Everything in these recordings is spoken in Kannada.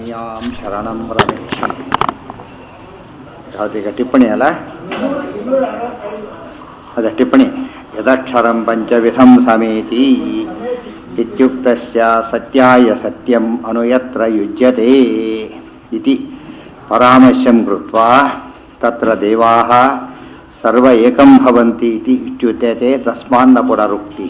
ಅನ್ಯಾಂ ಶರಣಂ ರಮೇಶಂ ಯಾವ್ದೀಗ ಟಿಪ್ಪಣಿ ಅಲ್ಲ ಅದ ಟಿಪ್ಪಣಿ ಯದಕ್ಷರಂ ಪಂಚವಿಧಂ ಸಮೇತಿ ಇತ್ಯುಕ್ತಸ್ಯ ಸತ್ಯಾಯ ಸತ್ಯಂ ಅನುಯತ್ರ ಯುಜ್ಯತೆ ಇತಿ ಪರಾಮರ್ಶಂ ಕೃತ್ವಾ ತತ್ರ ದೇವಾಃ ಸರ್ವ ಏಕಂ ಭವಂತಿ ಇತಿ ಇತ್ಯುಚ್ಯತೆ ತಸ್ಮಾನ್ನ ಪುನರುಕ್ತಿಃ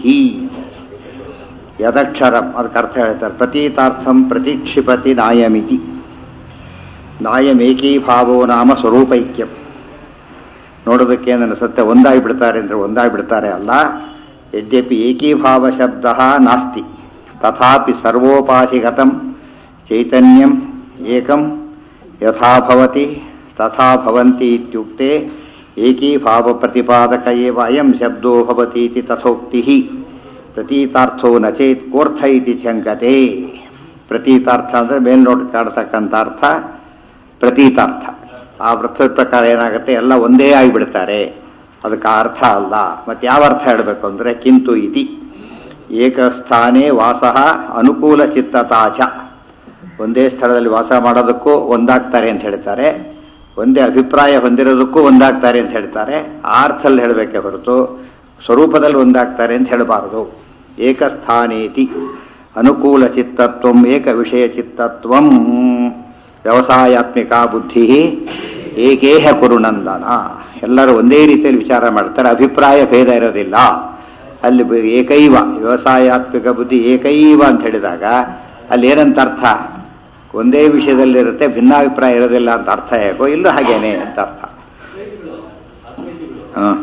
ಯದಕ್ಷರಂ ಅದಕ್ಕೆ ಅರ್ಥ ಹೇಳ್ತಾರೆ ಪ್ರತೀತಾರ್ಥಂ ಪ್ರತಿಕ್ಷಿಪತಿ ನಾಯಮಿತಿ ನಾಯಮೇಕೀಭಾವೋ ನಾಮ ಸ್ವರೂಪೈಕ್ಯಂ ನೋಡೋದಕ್ಕೆ ನನ್ನ ಸತ್ಯ ಒಂದಾಗಿ ಬಿಡ್ತಾರೆ ಅಂದರೆ ಒಂದಾಗಿ ಬಿಡ್ತಾರೆ ಅಲ್ಲ ಯದ್ಯಪಿ ಏಕೀಭಾವ ಶಬ್ದ ನಾಸ್ತಿ ತಥಾಪಿ ಸರ್ವೋಪಾಧಿಗತಂ ಚೈತನ್ಯಂ ಏಕಂ ಯಥಾ ಭವತಿ ತಥಾ ಭವಂತಿ ಇತ್ಯುಕ್ತೆ ಏಕೀಭಾವ ಪ್ರತಿಪಾದಕ ಏವ ಅಯಂ ಶಬ್ದೋ ಭವತಿ ಇತಿ ತಥೋಕ್ತಿಃ ಪ್ರತೀತಾರ್ಥೋ ನ ಚೇತ್ ಕೋರ್ಥ ಇತಿ ಶಂಕತೆ ಪ್ರತೀತಾರ್ಥ ಅಂದರೆ ಮೇಲ್ನೋಟ ಕಾಣ್ತಕ್ಕಂಥ ಅರ್ಥ ಪ್ರತೀತಾರ್ಥ ಆ ವೃತ್ತದ ಪ್ರಕಾರ ಏನಾಗುತ್ತೆ ಎಲ್ಲ ಒಂದೇ ಆಗಿಬಿಡ್ತಾರೆ ಅದಕ್ಕೆ ಆ ಅರ್ಥ ಅಲ್ಲ ಮತ್ತೆ ಯಾವ ಅರ್ಥ ಹೇಳಬೇಕು ಅಂದರೆ ಕಿಂತು ಇತಿ ಏಕಸ್ಥಾನೇ ವಾಸ ಅನುಕೂಲ ಚಿತ್ತತಾಚ ಒಂದೇ ಸ್ಥಳದಲ್ಲಿ ವಾಸ ಮಾಡೋದಕ್ಕೂ ಒಂದಾಗ್ತಾರೆ ಅಂತ ಹೇಳ್ತಾರೆ ಒಂದೇ ಅಭಿಪ್ರಾಯ ಹೊಂದಿರೋದಕ್ಕೂ ಒಂದಾಗ್ತಾರೆ ಅಂತ ಹೇಳ್ತಾರೆ ಆ ಅರ್ಥದಲ್ಲಿ ಹೇಳಬೇಕೆ ಹೊರತು ಸ್ವರೂಪದಲ್ಲಿ ಒಂದಾಗ್ತಾರೆ ಅಂತ ಹೇಳಬಾರದು ಏಕಸ್ಥಾನೇತಿ ಅನುಕೂಲ ಚಿತ್ತತ್ವಂ ಏಕ ವಿಷಯ ಚಿತ್ತತ್ವಂ ವ್ಯವಸಾಯಾತ್ಮಿಕ ಬುದ್ಧಿ ಏಕೇಹ ಕುರುನಂದನ ಎಲ್ಲರೂ ಒಂದೇ ರೀತಿಯಲ್ಲಿ ವಿಚಾರ ಮಾಡ್ತಾರೆ ಅಭಿಪ್ರಾಯ ಭೇದ ಇರೋದಿಲ್ಲ ಅಲ್ಲಿ ಬ- ಏಕೈವ ವ್ಯವಸಾಯಾತ್ಮಿಕ ಬುದ್ಧಿ ಏಕೈವ ಅಂತ ಹೇಳಿದಾಗ ಅಲ್ಲಿ ಏನಂತ ಅರ್ಥ ಒಂದೇ ವಿಷಯದಲ್ಲಿರುತ್ತೆ ಭಿನ್ನಾಭಿಪ್ರಾಯ ಇರೋದಿಲ್ಲ ಅಂತ ಅರ್ಥ ಹೇಗೋ ಇಲ್ಲೂ ಹಾಗೇನೆ ಅಂತ ಅರ್ಥ ಹಾಂ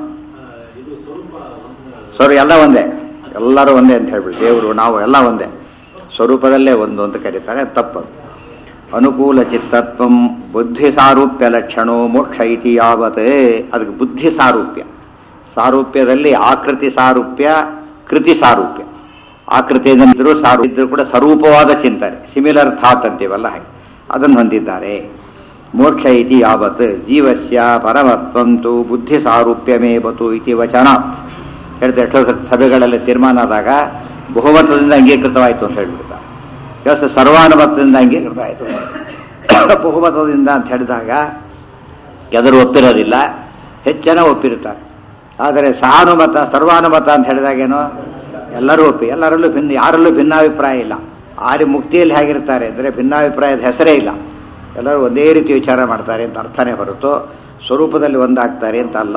ಸರಿ ಎಲ್ಲ ಒಂದೇ ಎಲ್ಲರೂ ಒಂದೇ ಅಂತ ಹೇಳ್ಬಿಡಿ ದೇವರು ನಾವು ಎಲ್ಲ ಒಂದೇ ಸ್ವರೂಪದಲ್ಲೇ ಒಂದು ಅಂತ ಕರೀತಾರೆ ತಪ್ಪದು ಅನುಕೂಲ ಚಿತ್ತತ್ವಂ ಬುದ್ಧಿ ಸಾರೂಪ್ಯ ಲಕ್ಷಣೋ ಮೋಕ್ಷ ಇತಿ ಯಾವತ್ ಅದಕ್ಕೆ ಬುದ್ಧಿ ಸಾರೂಪ್ಯ ಸಾರೂಪ್ಯದಲ್ಲಿ ಆಕೃತಿ ಸಾರೂಪ್ಯ ಕೃತಿ ಸಾರೂಪ್ಯ ಆಕೃತಿಯಲ್ಲಿದ್ದರೂ ಸಾರು ಇದ್ರೂ ಕೂಡ ಸ್ವರೂಪವಾದ ಚಿಂತನೆ ಸಿಮಿಲರ್ ಥಾಟ್ ಅಂತೀವಲ್ಲ ಹಾಗೆ ಅದನ್ನು ಹೊಂದಿದ್ದಾರೆ ಮೋಕ್ಷ ಇತಿ ಯಾವತ್ ಜೀವಸ್ಯ ಪರಮತ್ವಂತು ಬುದ್ಧಿ ಸಾರೂಪ್ಯಮೇವತು ಇತಿ ವಚನಾತ್ ಹೇಳ್ತಾ ಎಷ್ಟೋ ಸತ್ ಸಭೆಗಳಲ್ಲಿ ತೀರ್ಮಾನ ಆದಾಗ ಬಹುಮತದಿಂದ ಅಂಗೀಕೃತವಾಯಿತು ಅಂತ ಹೇಳ್ಬಿಡ್ತಾರೆ ಕೆಲಸ ಸರ್ವಾನುಮತದಿಂದ ಅಂಗೀಕೃತ ಆಯಿತು ಬಹುಮತದಿಂದ ಅಂತ ಹೇಳಿದಾಗ ಎದರು ಒಪ್ಪಿರೋದಿಲ್ಲ ಹೆಚ್ಚನ ಒಪ್ಪಿರ್ತಾರೆ ಆದರೆ ಸಹಾನುಮತ ಸರ್ವಾನುಮತ ಅಂತ ಹೇಳಿದಾಗೇನು ಎಲ್ಲರೂ ಒಪ್ಪಿ ಎಲ್ಲರಲ್ಲೂ ಭಿನ್ನ ಯಾರಲ್ಲೂ ಭಿನ್ನಾಭಿಪ್ರಾಯ ಇಲ್ಲ ಆರಿ ಮುಕ್ತಿಯಲ್ಲಿ ಹೇಗಿರ್ತಾರೆ ಅಂದರೆ ಭಿನ್ನಾಭಿಪ್ರಾಯದ ಹೆಸರೇ ಇಲ್ಲ ಎಲ್ಲರೂ ಒಂದೇ ರೀತಿ ವಿಚಾರ ಮಾಡ್ತಾರೆ ಅಂತ ಅರ್ಥನೇ ಹೊರತು ಸ್ವರೂಪದಲ್ಲಿ ಒಂದಾಗ್ತಾರೆ ಅಂತ ಅಲ್ಲ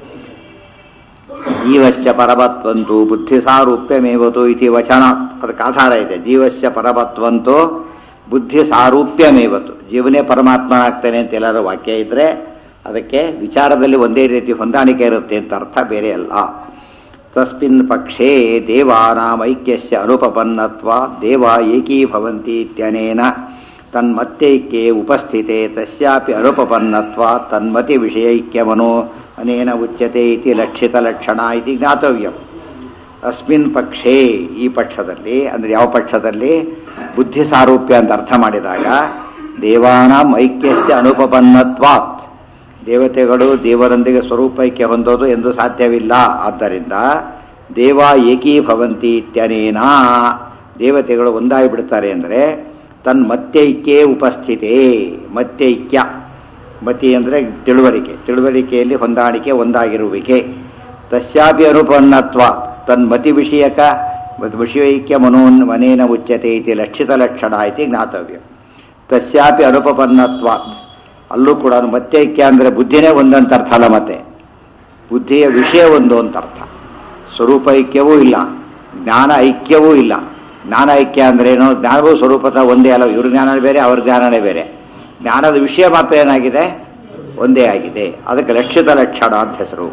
ಜೀವಸ್ಯ ಪರಮತ್ವಂತು ಬುದ್ಧಿ ಸಾರೂಪ್ಯಮೇವತು ಇತಿ ವಚನ ಅದಕ್ಕೆ ಆಧಾರ ಇದೆ ಜೀವಸ್ಯ ಪರಮತ್ವಂತು ಬುದ್ಧಿ ಸಾರೂಪ್ಯಮೇವತು ಜೀವನೇ ಪರಮಾತ್ಮನಾಗ್ತಾನೆ ಅಂತ ಎಲ್ಲರ ವಾಕ್ಯ ಇದ್ರೆ ಅದಕ್ಕೆ ವಿಚಾರದಲ್ಲಿ ಒಂದೇ ರೀತಿ ಹೊಂದಾಣಿಕೆ ಇರುತ್ತೆ ಅಂತ ಅರ್ಥ ಬೇರೆ ಅಲ್ಲ ತಸ್ಮಿನ್ ಪಕ್ಷೇ ದೇವಾನಾಂ ಐಕ್ಯಸ್ಯ ಅನುಪಪನ್ನತ್ವ ದೇವ ಏಕೀಭವಂತಿ ಇತ್ಯನೇನ ತನ್ಮತ್ತೈಕ್ಯೆ ಉಪಸ್ಥಿತೆ ತಸ್ಯಾಪಿ ಅನುಪಪನ್ನತ್ವ ತನ್ಮತಿ ವಿಷಯೈಕ್ಯಮನೋ ಅನೇನ ಉಚ್ಯತೆ ಇತಿ ಲಕ್ಷಿತ ಲಕ್ಷಣ ಇತಿ ಜ್ಞಾತವ್ಯಂ ಅಸ್ಮಿನ್ ಪಕ್ಷೇ ಈ ಪಕ್ಷದಲ್ಲಿ ಅಂದರೆ ಯಾವ ಪಕ್ಷದಲ್ಲಿ ಬುದ್ಧಿ ಸಾರೂಪ್ಯ ಅಂತ ಅರ್ಥ ಮಾಡಿದಾಗ ದೇವಾನಾಂ ಐಕ್ಯಸ್ಯ ಅನುಪಪನ್ನತ್ವಾತ್ ದೇವತೆಗಳು ದೇವರೊಂದಿಗೆ ಸ್ವರೂಪೈಕ್ಯ ಹೊಂದೋದು ಎಂದು ಸಾಧ್ಯವಿಲ್ಲ ಆದ್ದರಿಂದ ದೇವ ಏಕೀಭವಂತಿ ಇತ್ಯನೇನ ದೇವತೆಗಳು ಒಂದಾಗಿ ಬಿಡ್ತಾರೆ ಅಂದರೆ ತನ್ಮತ್ಯೈಕ್ಯೇ ಉಪಸ್ಥಿತೆ ಮತ್ಯೈಕ್ಯ ಮತಿ ಅಂದರೆ ತಿಳುವಳಿಕೆ ತಿಳುವಳಿಕೆಯಲ್ಲಿ ಹೊಂದಾಣಿಕೆ ಒಂದಾಗಿರುವಿಕೆ ತಸ್ಯಾಪಿ ಅನುಪನ್ನತ್ವ ತನ್ಮತಿ ವಿಷಯಕ ವಿಷಯೈಕ್ಯ ಮನೋನ್ ಮನೇನ ಉಚ್ಯತೆ ಇತಿ ಲಕ್ಷಿತ ಲಕ್ಷಣ ಇತಿ ಜ್ಞಾತವ್ಯ ತಸ್ಯಾಪಿ ಅನುಪಪನ್ನತ್ವ ಅಲ್ಲೂ ಕೂಡ ಮತ್ಯೈಕ್ಯ ಅಂದರೆ ಬುದ್ಧಿನೇ ಒಂದಂತ ಅರ್ಥ ಅಲ್ಲ ಮತ್ತೆ ಬುದ್ಧಿಯ ವಿಷಯ ಒಂದು ಅಂತ ಅರ್ಥ ಸ್ವರೂಪ ಐಕ್ಯವೂ ಇಲ್ಲ ಜ್ಞಾನ ಐಕ್ಯವೂ ಇಲ್ಲ ಜ್ಞಾನ ಐಕ್ಯ ಅಂದ್ರೇನು ಜ್ಞಾನವೂ ಸ್ವರೂಪದ ಒಂದೇ ಅಲ್ಲ ಇವ್ರ ಜ್ಞಾನ ಬೇರೆ ಅವ್ರ ಜ್ಞಾನನೇ ಬೇರೆ ಜ್ಞಾನದ ವಿಷಯ ಮಾತ್ರ ಏನಾಗಿದೆ ಒಂದೇ ಆಗಿದೆ ಅದಕ್ಕೆ ಲಕ್ಷಿತ ಲಕ್ಷಣ ಅಂತ ಹೆಸರು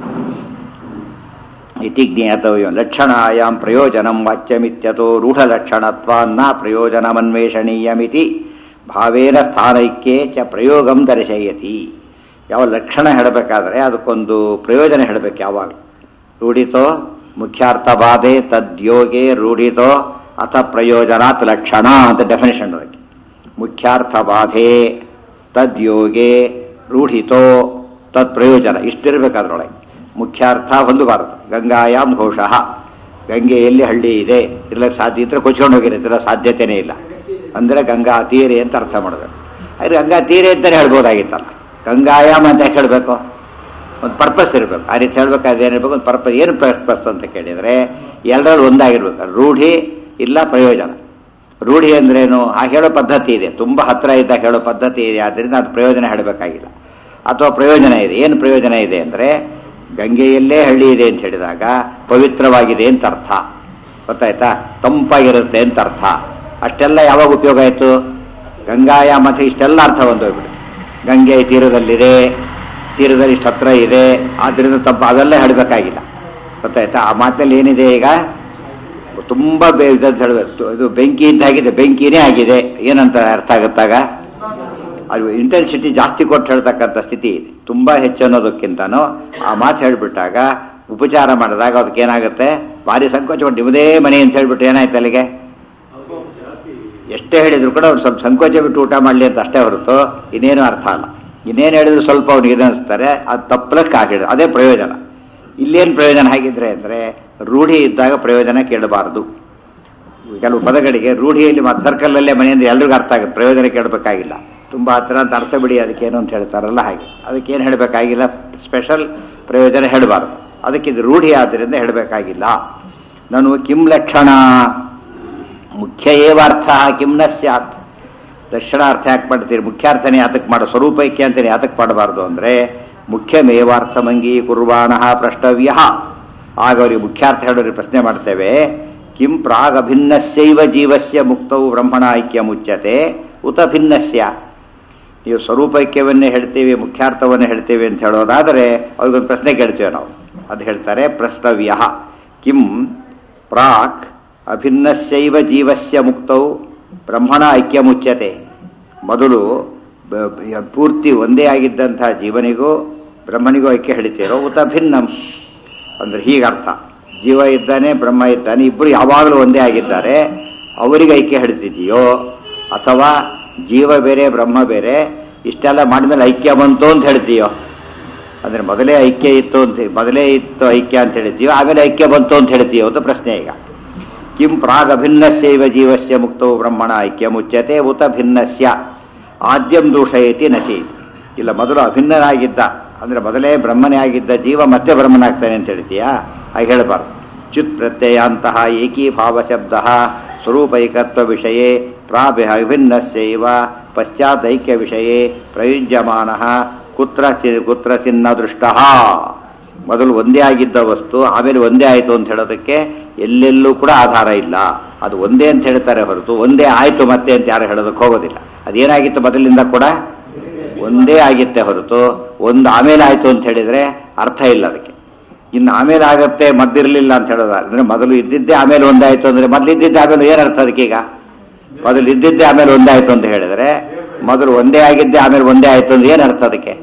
ಇತಿ ಜ್ಞಾತವ್ಯ ಲಕ್ಷಣಾಯಾಮ್ ಪ್ರಯೋಜನಂ ವಾಚ್ಯಮಿತ್ಯತೋ ರೂಢಲಕ್ಷಣತ್ವ ನ ಪ್ರಯೋಜನಮನ್ವೇಷಣೀಯಮಿತಿ ಭಾವೇನ ಸ್ಥಾನೈಕ್ಯೆ ಚ ಪ್ರಯೋಗಂ ದರ್ಶಯತಿ ಯಾವ ಲಕ್ಷಣ ಹೇಳಬೇಕಾದ್ರೆ ಅದಕ್ಕೊಂದು ಪ್ರಯೋಜನ ಹೇಳಬೇಕು ಯಾವಾಗ ರೂಢಿತೋ ಮುಖ್ಯಾರ್ಥ ಬಾಧೆ ತದ್ಯೋಗೆ ರೂಢಿತೋ ಅಥ ಪ್ರಯೋಜನಾತ್ ಲಕ್ಷಣ ಅಂತ ಡೆಫಿನೇಷನ್ ಅದಕ್ಕೆ ಮುಖ್ಯಾರ್ಥ ಬಾಧೆ ತದ್ಯೋಗೆ ರೂಢಿತೋ ತತ್ ಪ್ರಯೋಜನ ಇಷ್ಟಿರಬೇಕು ಅದರೊಳಗೆ ಮುಖ್ಯಾರ್ಥ ಹೊಂದಬಾರದು ಗಂಗಾಯಾಮ್ ಘೋಷಃ ಗಂಗೆಯಲ್ಲಿ ಹಳ್ಳಿ ಇದೆ ಇರ್ಲಿಕ್ಕೆ ಸಾಧ್ಯ ಇದ್ರೆ ಕೊಚ್ಕೊಂಡು ಹೋಗಿರುತ್ತೆ ಸಾಧ್ಯತೆನೇ ಇಲ್ಲ ಅಂದರೆ ಗಂಗಾ ತೀರೆ ಅಂತ ಅರ್ಥ ಮಾಡಬೇಕು ಆದರೆ ಗಂಗಾ ತೀರೆ ಅಂತಲೇ ಹೇಳ್ಬೋದಾಗಿತ್ತಲ್ಲ ಗಂಗಾಯಾಮ ಅಂತ ಯಾಕೆ ಹೇಳಬೇಕು ಒಂದು ಪರ್ಪಸ್ ಇರಬೇಕು ಆ ರೀತಿ ಹೇಳ್ಬೇಕಾದ್ರೆ ಏನಿರ್ಬೇಕು ಒಂದು ಪರ್ಪಸ್ ಏನು ಪರ್ಪಸ್ ಅಂತ ಕೇಳಿದರೆ ಎಲ್ಲರಲ್ಲಿ ಒಂದಾಗಿರ್ಬೇಕು ರೂಢಿ ಇಲ್ಲ ಪ್ರಯೋಜನ ರೂಢಿ ಅಂದ್ರೇನು ಆ ಹೇಳೋ ಪದ್ಧತಿ ಇದೆ ತುಂಬ ಹತ್ತಿರ ಇದ್ದಾಗ ಹೇಳೋ ಪದ್ಧತಿ ಇದೆ ಆದ್ದರಿಂದ ಅದು ಪ್ರಯೋಜನ ಹೇಳಬೇಕಾಗಿಲ್ಲ ಅಥವಾ ಪ್ರಯೋಜನ ಇದೆ ಏನು ಪ್ರಯೋಜನ ಇದೆ ಅಂದರೆ ಗಂಗೆಯಲ್ಲೇ ಹಳ್ಳಿ ಇದೆ ಅಂತ ಹೇಳಿದಾಗ ಪವಿತ್ರವಾಗಿದೆ ಅಂತ ಅರ್ಥ ಗೊತ್ತಾಯ್ತಾ ತಂಪಾಗಿರುತ್ತೆ ಅಂತ ಅರ್ಥ ಅಷ್ಟೆಲ್ಲ ಯಾವಾಗ ಉಪಯೋಗ ಆಯಿತು ಗಂಗಾಯ ಮತ್ತು ಇಷ್ಟೆಲ್ಲ ಅರ್ಥ ಬಂದೋಗ್ಬಿಡು ಗಂಗೆ ತೀರದಲ್ಲಿದೆ ತೀರದಲ್ಲಿ ಇಷ್ಟು ಹತ್ರ ಇದೆ ಆದ್ದರಿಂದ ತಪ್ಪ ಅವೆಲ್ಲ ಹೇಳಬೇಕಾಗಿಲ್ಲ ಗೊತ್ತಾಯ್ತಾ ಆ ಮಾತಲ್ಲಿ ಏನಿದೆ ಈಗ ತುಂಬ ಬೇ ಇದಂತ ಹೇಳಬೇಕು ಇದು ಬೆಂಕಿ ಇದ್ದಾಗಿದೆ ಬೆಂಕಿನೇ ಆಗಿದೆ ಏನಂತ ಅರ್ಥ ಆಗುತ್ತಾಗ ಅದು ಇಂಟೆನ್ಸಿಟಿ ಜಾಸ್ತಿ ಕೊಟ್ಟು ಹೇಳ್ತಕ್ಕಂಥ ಸ್ಥಿತಿ ಇದೆ ತುಂಬ ಹೆಚ್ಚು ಅನ್ನೋದಕ್ಕಿಂತನೂ ಆ ಮಾತು ಹೇಳ್ಬಿಟ್ಟಾಗ ಉಪಚಾರ ಮಾಡಿದಾಗ ಅದಕ್ಕೆ ಏನಾಗುತ್ತೆ ಭಾರಿ ಸಂಕೋಚ ಪಟ್ಟು ನಿಮ್ಮದೇ ಮನೆ ಅಂತ ಹೇಳ್ಬಿಟ್ಟು ಏನಾಯ್ತು ಅಲ್ಲಿಗೆ ಎಷ್ಟೇ ಹೇಳಿದ್ರು ಕೂಡ ಅವ್ರು ಸ್ವಲ್ಪ ಸಂಕೋಚ ಬಿಟ್ಟು ಊಟ ಮಾಡಲಿ ಅಂತ ಅಷ್ಟೇ ಹೊರತು ಇನ್ನೇನು ಅರ್ಥ ಅಲ್ಲ ಇನ್ನೇನು ಹೇಳಿದ್ರು ಸ್ವಲ್ಪ ಅವ್ನಿಗೆ ಇದು ಅನಿಸ್ತಾರೆ ಅದು ತಪ್ಪಲಕ್ಕೆ ಆಗಿಡು ಅದೇ ಪ್ರಯೋಜನ ಇಲ್ಲೇನು ಪ್ರಯೋಜನ ಹೇಗಿದ್ರೆ ಅಂದರೆ ರೂಢಿ ಇದ್ದಾಗ ಪ್ರಯೋಜನ ಕೇಳಬಾರದು ಕೆಲವು ಪದಗಳಿಗೆ ರೂಢಿಯಲ್ಲಿ ಮತ್ತು ಸರ್ಕಲಲ್ಲೇ ಮನೆಯಿಂದ ಎಲ್ರಿಗೂ ಅರ್ಥ ಆಗುತ್ತೆ ಪ್ರಯೋಜನ ಕೇಳಬೇಕಾಗಿಲ್ಲ ತುಂಬ ಹತ್ರ ಅಂತ ಅರ್ಥ ಬಿಡಿ ಅದಕ್ಕೇನು ಅಂತ ಹೇಳ್ತಾರಲ್ಲ ಹಾಗೆ ಅದಕ್ಕೇನು ಹೇಳಬೇಕಾಗಿಲ್ಲ ಸ್ಪೆಷಲ್ ಪ್ರಯೋಜನ ಹೇಳಬಾರ್ದು ಅದಕ್ಕೆ ಇದು ರೂಢಿ ಆದ್ದರಿಂದ ಹೇಳಬೇಕಾಗಿಲ್ಲ ನಾನು ಕಿಂ ಲಕ್ಷಣ ಮುಖ್ಯ ಏವಾರ್ಥ ಕಿಂ ನ ಸ್ಯಾತ್ ದಕ್ಷಿಣಾರ್ಥ ಯಾಕೆ ಮಾಡ್ತೀರಿ ಮುಖ್ಯಾರ್ಥನೇ ಯಾತಕ್ಕೆ ಮಾಡೋ ಸ್ವರೂಪೈಕ್ಯ ಅಂತಲೇ ಯಾತಕ್ಕೆ ಮಾಡಬಾರ್ದು ಅಂದರೆ ಮುಖ್ಯಮೇವಾರ್ಥಮಂಗೀ ಕುರ್ವಾಣ ಪ್ರಷ್ಟವ್ಯ ಆಗ ಅವರಿಗೆ ಮುಖ್ಯಾರ್ಥ ಹೇಳೋರಿಗೆ ಪ್ರಶ್ನೆ ಮಾಡ್ತೇವೆ ಕಿಂ ಪ್ರಾಗ್ ಅಭಿನ್ನಸ್ಯೈವ ಜೀವಸ್ಯ ಮುಕ್ತವು ಬ್ರಹ್ಮಣ ಐಕ್ಯ ಮುಚ್ಯತೆ ಉತ ಭಿನ್ನಸ್ಯ ನೀವು ಸ್ವರೂಪೈಕ್ಯವನ್ನೇ ಹೇಳ್ತೀವಿ ಮುಖ್ಯಾರ್ಥವನ್ನೇ ಹೇಳ್ತೀವಿ ಅಂತ ಹೇಳೋದಾದರೆ ಅವ್ರಿಗೊಂದು ಪ್ರಶ್ನೆ ಕೇಳ್ತೇವೆ ನಾವು ಅದು ಹೇಳ್ತಾರೆ ಪ್ರಸ್ತವ್ಯ ಕಿಂ ಪ್ರಾಕ್ ಅಭಿನ್ನಸ್ಯೈವ ಜೀವಸ್ಯ ಮುಕ್ತವು ಬ್ರಹ್ಮಣ ಐಕ್ಯ ಮುಚ್ಯತೆ ಮೊದಲು ಬ- ಬ- ಪೂರ್ತಿ ಒಂದೇ ಆಗಿದ್ದಂಥ ಜೀವನಿಗೂ ಬ್ರಹ್ಮನಿಗೂ ಐಕ್ಯ ಹಿಡಿತೀರೋ ಉತ ಭಿನ್ನಂ ಅಂದ್ರೆ ಹೀಗರ್ಥ ಜೀವ ಇದ್ದಾನೆ ಬ್ರಹ್ಮ ಇದ್ದಾನೆ ಇಬ್ಬರು ಯಾವಾಗಲೂ ಒಂದೇ ಆಗಿದ್ದಾರೆ ಅವರಿಗೆ ಐಕ್ಯ ಹಿಡಿತಿದೆಯೋ ಅಥವಾ ಜೀವ ಬೇರೆ ಬ್ರಹ್ಮ ಬೇರೆ ಇಷ್ಟೆಲ್ಲ ಮಾಡಿದ್ಮೇಲೆ ಐಕ್ಯ ಬಂತು ಅಂತ ಹೇಳ್ತೀಯೋ ಅಂದ್ರೆ ಮೊದಲೇ ಐಕ್ಯ ಇತ್ತು ಅಂತ ಮೊದಲೇ ಇತ್ತು ಐಕ್ಯ ಅಂತ ಹೇಳ್ತೀಯೋ ಆಮೇಲೆ ಐಕ್ಯ ಬಂತು ಅಂತ ಹೇಳ್ತೀಯೋ ಅಂತ ಪ್ರಶ್ನೆ ಈಗ ಕಿಂ ಪ್ರಾಗ್ ಅಭಿನ್ನಸ್ಯೈವ ಜೀವಸ್ಯ ಮುಕ್ತವು ಬ್ರಹ್ಮಣ ಐಕ್ಯ ಮುಚ್ಯತೆ ಉತ ಭಿನ್ನಸ್ಯ ಆದ್ಯಂ ದೂಷಯತಿ ನಚಿ ಇಲ್ಲ ಮೊದಲು ಅಭಿನ್ನನಾಗಿದ್ದ ಅಂದ್ರೆ ಮೊದಲೇ ಬ್ರಹ್ಮನೇ ಆಗಿದ್ದ ಜೀವ ಮತ್ತೆ ಬ್ರಹ್ಮನಾಗ್ತಾನೆ ಅಂತ ಹೇಳ್ತೀಯಾ ಹಾಗೆ ಹೇಳಬಾರ್ದು ಚ್ಯುತ್ ಪ್ರತ್ಯಯಾಂತಹ ಏಕೀಭಾವ ಶಬ್ದ ಸ್ವರೂಪೈಕತ್ವ ವಿಷಯೇ ಪ್ರಾಭಿ ಅಭಿನ್ನಸ್ಯೈವ ಪಶ್ಚಾತ್ತೈಕ್ಯ ವಿಷಯೇ ಪ್ರಯುಜ್ಯಮಾನ ಕುತ್ರ ಚಿ- ಕುತ್ರ ಚಿನ್ನ ದೃಷ್ಟ ಮೊದಲು ಒಂದೇ ಆಗಿದ್ದ ವಸ್ತು ಆಮೇಲೆ ಒಂದೇ ಆಯಿತು ಅಂತ ಹೇಳೋದಕ್ಕೆ ಎಲ್ಲೆಲ್ಲೂ ಕೂಡ ಆಧಾರ ಇಲ್ಲ ಅದು ಒಂದೇ ಅಂತ ಹೇಳ್ತಾರೆ ಹೊರತು ಒಂದೇ ಆಯಿತು ಮತ್ತೆ ಅಂತ ಯಾರು ಹೇಳೋದಕ್ಕೆ ಹೋಗೋದಿಲ್ಲ ಅದೇನಾಗಿತ್ತು ಮೊದಲಿಂದ ಕೂಡ ಒಂದೇ ಆಗಿತ್ತೆ ಹೊರತು ಒಂದು ಆಮೇಲೆ ಆಯಿತು ಅಂತ ಹೇಳಿದರೆ ಅರ್ಥ ಇಲ್ಲ ಅದಕ್ಕೆ ಇನ್ನು ಆಮೇಲೆ ಆಗತ್ತೆ ಮದ್ದಿರಲಿಲ್ಲ ಅಂತ ಹೇಳೋದು ಅಂದ್ರೆ ಮೊದಲು ಇದ್ದಿದ್ದೇ ಆಮೇಲೆ ಒಂದಾಯ್ತು ಅಂದ್ರೆ ಮೊದಲು ಇದ್ದಿದ್ದೆ ಆಮೇಲೆ ಏನು ಅರ್ಥ ಅದಕ್ಕೆ ಈಗ ಮೊದಲು ಇದ್ದಿದ್ದೇ ಆಮೇಲೆ ಒಂದಾಯ್ತು ಅಂತ ಹೇಳಿದ್ರೆ ಮೊದಲು ಒಂದೇ ಆಗಿದ್ದೆ ಆಮೇಲೆ ಒಂದೇ ಆಯ್ತು ಅಂದ್ರೆ ಏನು ಅರ್ಥ ಅದಕ್ಕೆ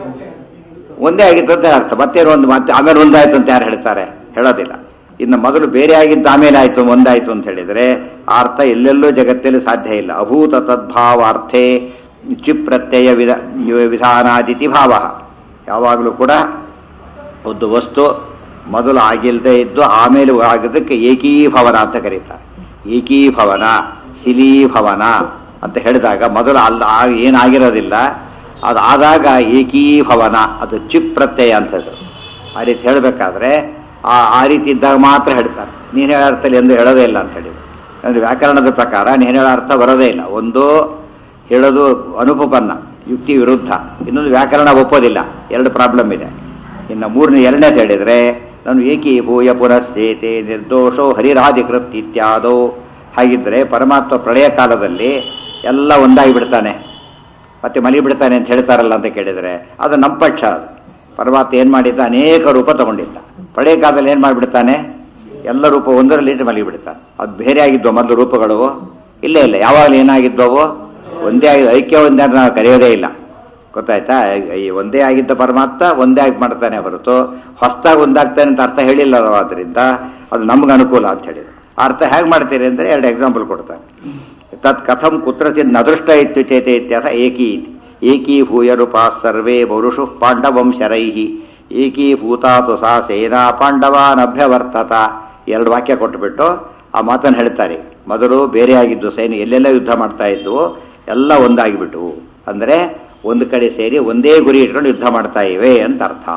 ಒಂದೇ ಆಗಿತ್ತು ಅಂತ ಅರ್ಥ ಮತ್ತೇನು ಒಂದು ಮತ್ತೆ ಆಮೇಲೆ ಒಂದಾಯ್ತು ಅಂತ ಯಾರು ಹೇಳ್ತಾರೆ ಹೇಳೋದಿಲ್ಲ ಇನ್ನು ಮೊದಲು ಬೇರೆ ಆಗಿದ್ದು ಆಮೇಲೆ ಆಯ್ತು ಒಂದಾಯ್ತು ಅಂತ ಹೇಳಿದ್ರೆ ಆ ಅರ್ಥ ಎಲ್ಲೆಲ್ಲೂ ಜಗತ್ತಲ್ಲಿ ಸಾಧ್ಯ ಇಲ್ಲ ಅಭೂತ ತದ್ಭಾವಾರ್ಥೇ ಚಿಪ್ ಪ್ರತ್ಯಯ ವಿಧ ವಿಧಾನಾದಿತಿ ಭಾವ ಯಾವಾಗಲೂ ಕೂಡ ಒಂದು ವಸ್ತು ಮೊದಲು ಆಗಿಲ್ಲದೆ ಇದ್ದು ಆಮೇಲೆ ಆಗೋದಕ್ಕೆ ಏಕೀಭವನ ಅಂತ ಕರೀತಾರೆ ಏಕೀಭವನ ಶಿಲೀಭವನ ಅಂತ ಹೇಳಿದಾಗ ಮೊದಲು ಅಲ್ಲ ಆ- ಏನಾಗಿರೋದಿಲ್ಲ ಅದು ಆದಾಗ ಏಕೀಭವನ ಅದು ಚಿಪ್ ಪ್ರತ್ಯಯ ಅಂತ ಹೆಸರು ಆ ರೀತಿ ಹೇಳಬೇಕಾದ್ರೆ ಆ ಆ ರೀತಿ ಇದ್ದಾಗ ಮಾತ್ರ ಹೇಳ್ತಾರೆ ನೀನು ಹೇಳೋ ಅರ್ಥದಲ್ಲಿ ಎಂದು ಹೇಳೋದೇ ಇಲ್ಲ ಅಂತ ಹೇಳಿದ್ರು ಅಂದರೆ ವ್ಯಾಕರಣದ ಪ್ರಕಾರ ನೀನು ಹೇಳೋ ಅರ್ಥ ಬರೋದೇ ಇಲ್ಲ ಒಂದು ಹೇಳೋದು ಅನುಪಪನ್ನ ಯುಕ್ತಿ ವಿರುದ್ಧ ಇನ್ನೊಂದು ವ್ಯಾಕರಣ ಒಪ್ಪೋದಿಲ್ಲ ಎರಡು ಪ್ರಾಬ್ಲಮ್ ಇದೆ ಇನ್ನು ಮೂರನೇ ಎರಡನೇದು ಹೇಳಿದರೆ ನಾನು ಏಕೀಭೂಯ ಪುನಶ್ಚೇತೆ ನಿರ್ದೋಷೋ ಹರಿರಾಧಿಕೃತ್ ಇತ್ಯಾದೋ ಹಾಗಿದ್ರೆ ಪರಮಾತ್ಮ ಪ್ರಳಯ ಕಾಲದಲ್ಲಿ ಎಲ್ಲ ಒಂದಾಗಿ ಬಿಡ್ತಾನೆ ಮತ್ತೆ ಮಲಿ ಬಿಡ್ತಾನೆ ಅಂತ ಹೇಳ್ತಾರಲ್ಲ ಅಂತ ಕೇಳಿದರೆ ಅದು ನಮ್ಮ ಪಕ್ಷ ಅದು. ಪರಮಾತ್ಮ ಏನು ಮಾಡಿದ್ದ ಅನೇಕ ರೂಪ ತಗೊಂಡಿದ್ದ ಪ್ರಳಯ ಕಾಲದಲ್ಲಿ ಏನು ಮಾಡಿಬಿಡ್ತಾನೆ ಎಲ್ಲ ರೂಪ ಒಂದರಲ್ಲಿ ಇಟ್ಟು ಮಲಿ ಬಿಡ್ತಾನೆ ಅದು ಬೇರೆ ಆಗಿದ್ವು ಮೊದಲು ರೂಪಗಳು ಇಲ್ಲೇ ಇಲ್ಲ ಯಾವಾಗಲೂ ಏನಾಗಿದ್ವವು ಒಂದೇ ಆಗಿ ಐಕ್ಯ ಒಂದೇ ಅಂತ ನಾವು ಕರೆಯೋದೇ ಇಲ್ಲ ಗೊತ್ತಾಯ್ತಾ ಈ ಒಂದೇ ಆಗಿದ್ದ ಪರಮಾತ್ಮ ಒಂದೇ ಆಗಿ ಮಾಡ್ತಾನೆ ಹೊರತು ಹೊಸದಾಗಿ ಒಂದಾಗ್ತಾನೆ ಅಂತ ಅರ್ಥ ಹೇಳಿಲ್ಲ ಆದ್ದರಿಂದ ಅದು ನಮ್ಗೆ ಅನುಕೂಲ ಅಂತ ಹೇಳಿದ್ರು ಆ ಅರ್ಥ ಹೇಗೆ ಮಾಡ್ತೀರಿ ಅಂದರೆ ಎರಡು ಎಕ್ಸಾಂಪಲ್ ಕೊಡ್ತಾರೆ ತತ್ ಕಥಂ ಕುತ್ರಚಿತ್ ನದೃಷ್ಟ ಇತ್ತು ಚೇತೆ ಇತ್ಯರ್ಥ ಏಕೀ ಇತಿ. ಏಕೀಭೂಯ ರೂಪಾ ಸರ್ವೇ ಪೌರುಷು ಪಾಂಡವಂ ಶರೈಃ ಏಕೀಭೂತಾತು ಸಾ ಸೇನಾ ಪಾಂಡವಾನ್ ಅಭ್ಯವರ್ತತ ಎರಡು ವಾಕ್ಯ ಕೊಟ್ಟುಬಿಟ್ಟು ಆ ಮಾತನ್ನು ಹೇಳ್ತಾರೆ ಮೊದಲು ಬೇರೆ ಆಗಿದ್ದು ಸೈನ್ಯ ಎಲ್ಲೆಲ್ಲ ಯುದ್ಧ ಮಾಡ್ತಾ ಇದ್ವು ಎಲ್ಲ ಒಂದಾಗಿಬಿಟ್ಟು ಅಂದರೆ ಒಂದು ಕಡೆ ಸೇರಿ ಒಂದೇ ಗುರಿ ಇಟ್ಕೊಂಡು ಯುದ್ಧ ಮಾಡ್ತಾ ಇವೆ ಅಂತ ಅರ್ಥ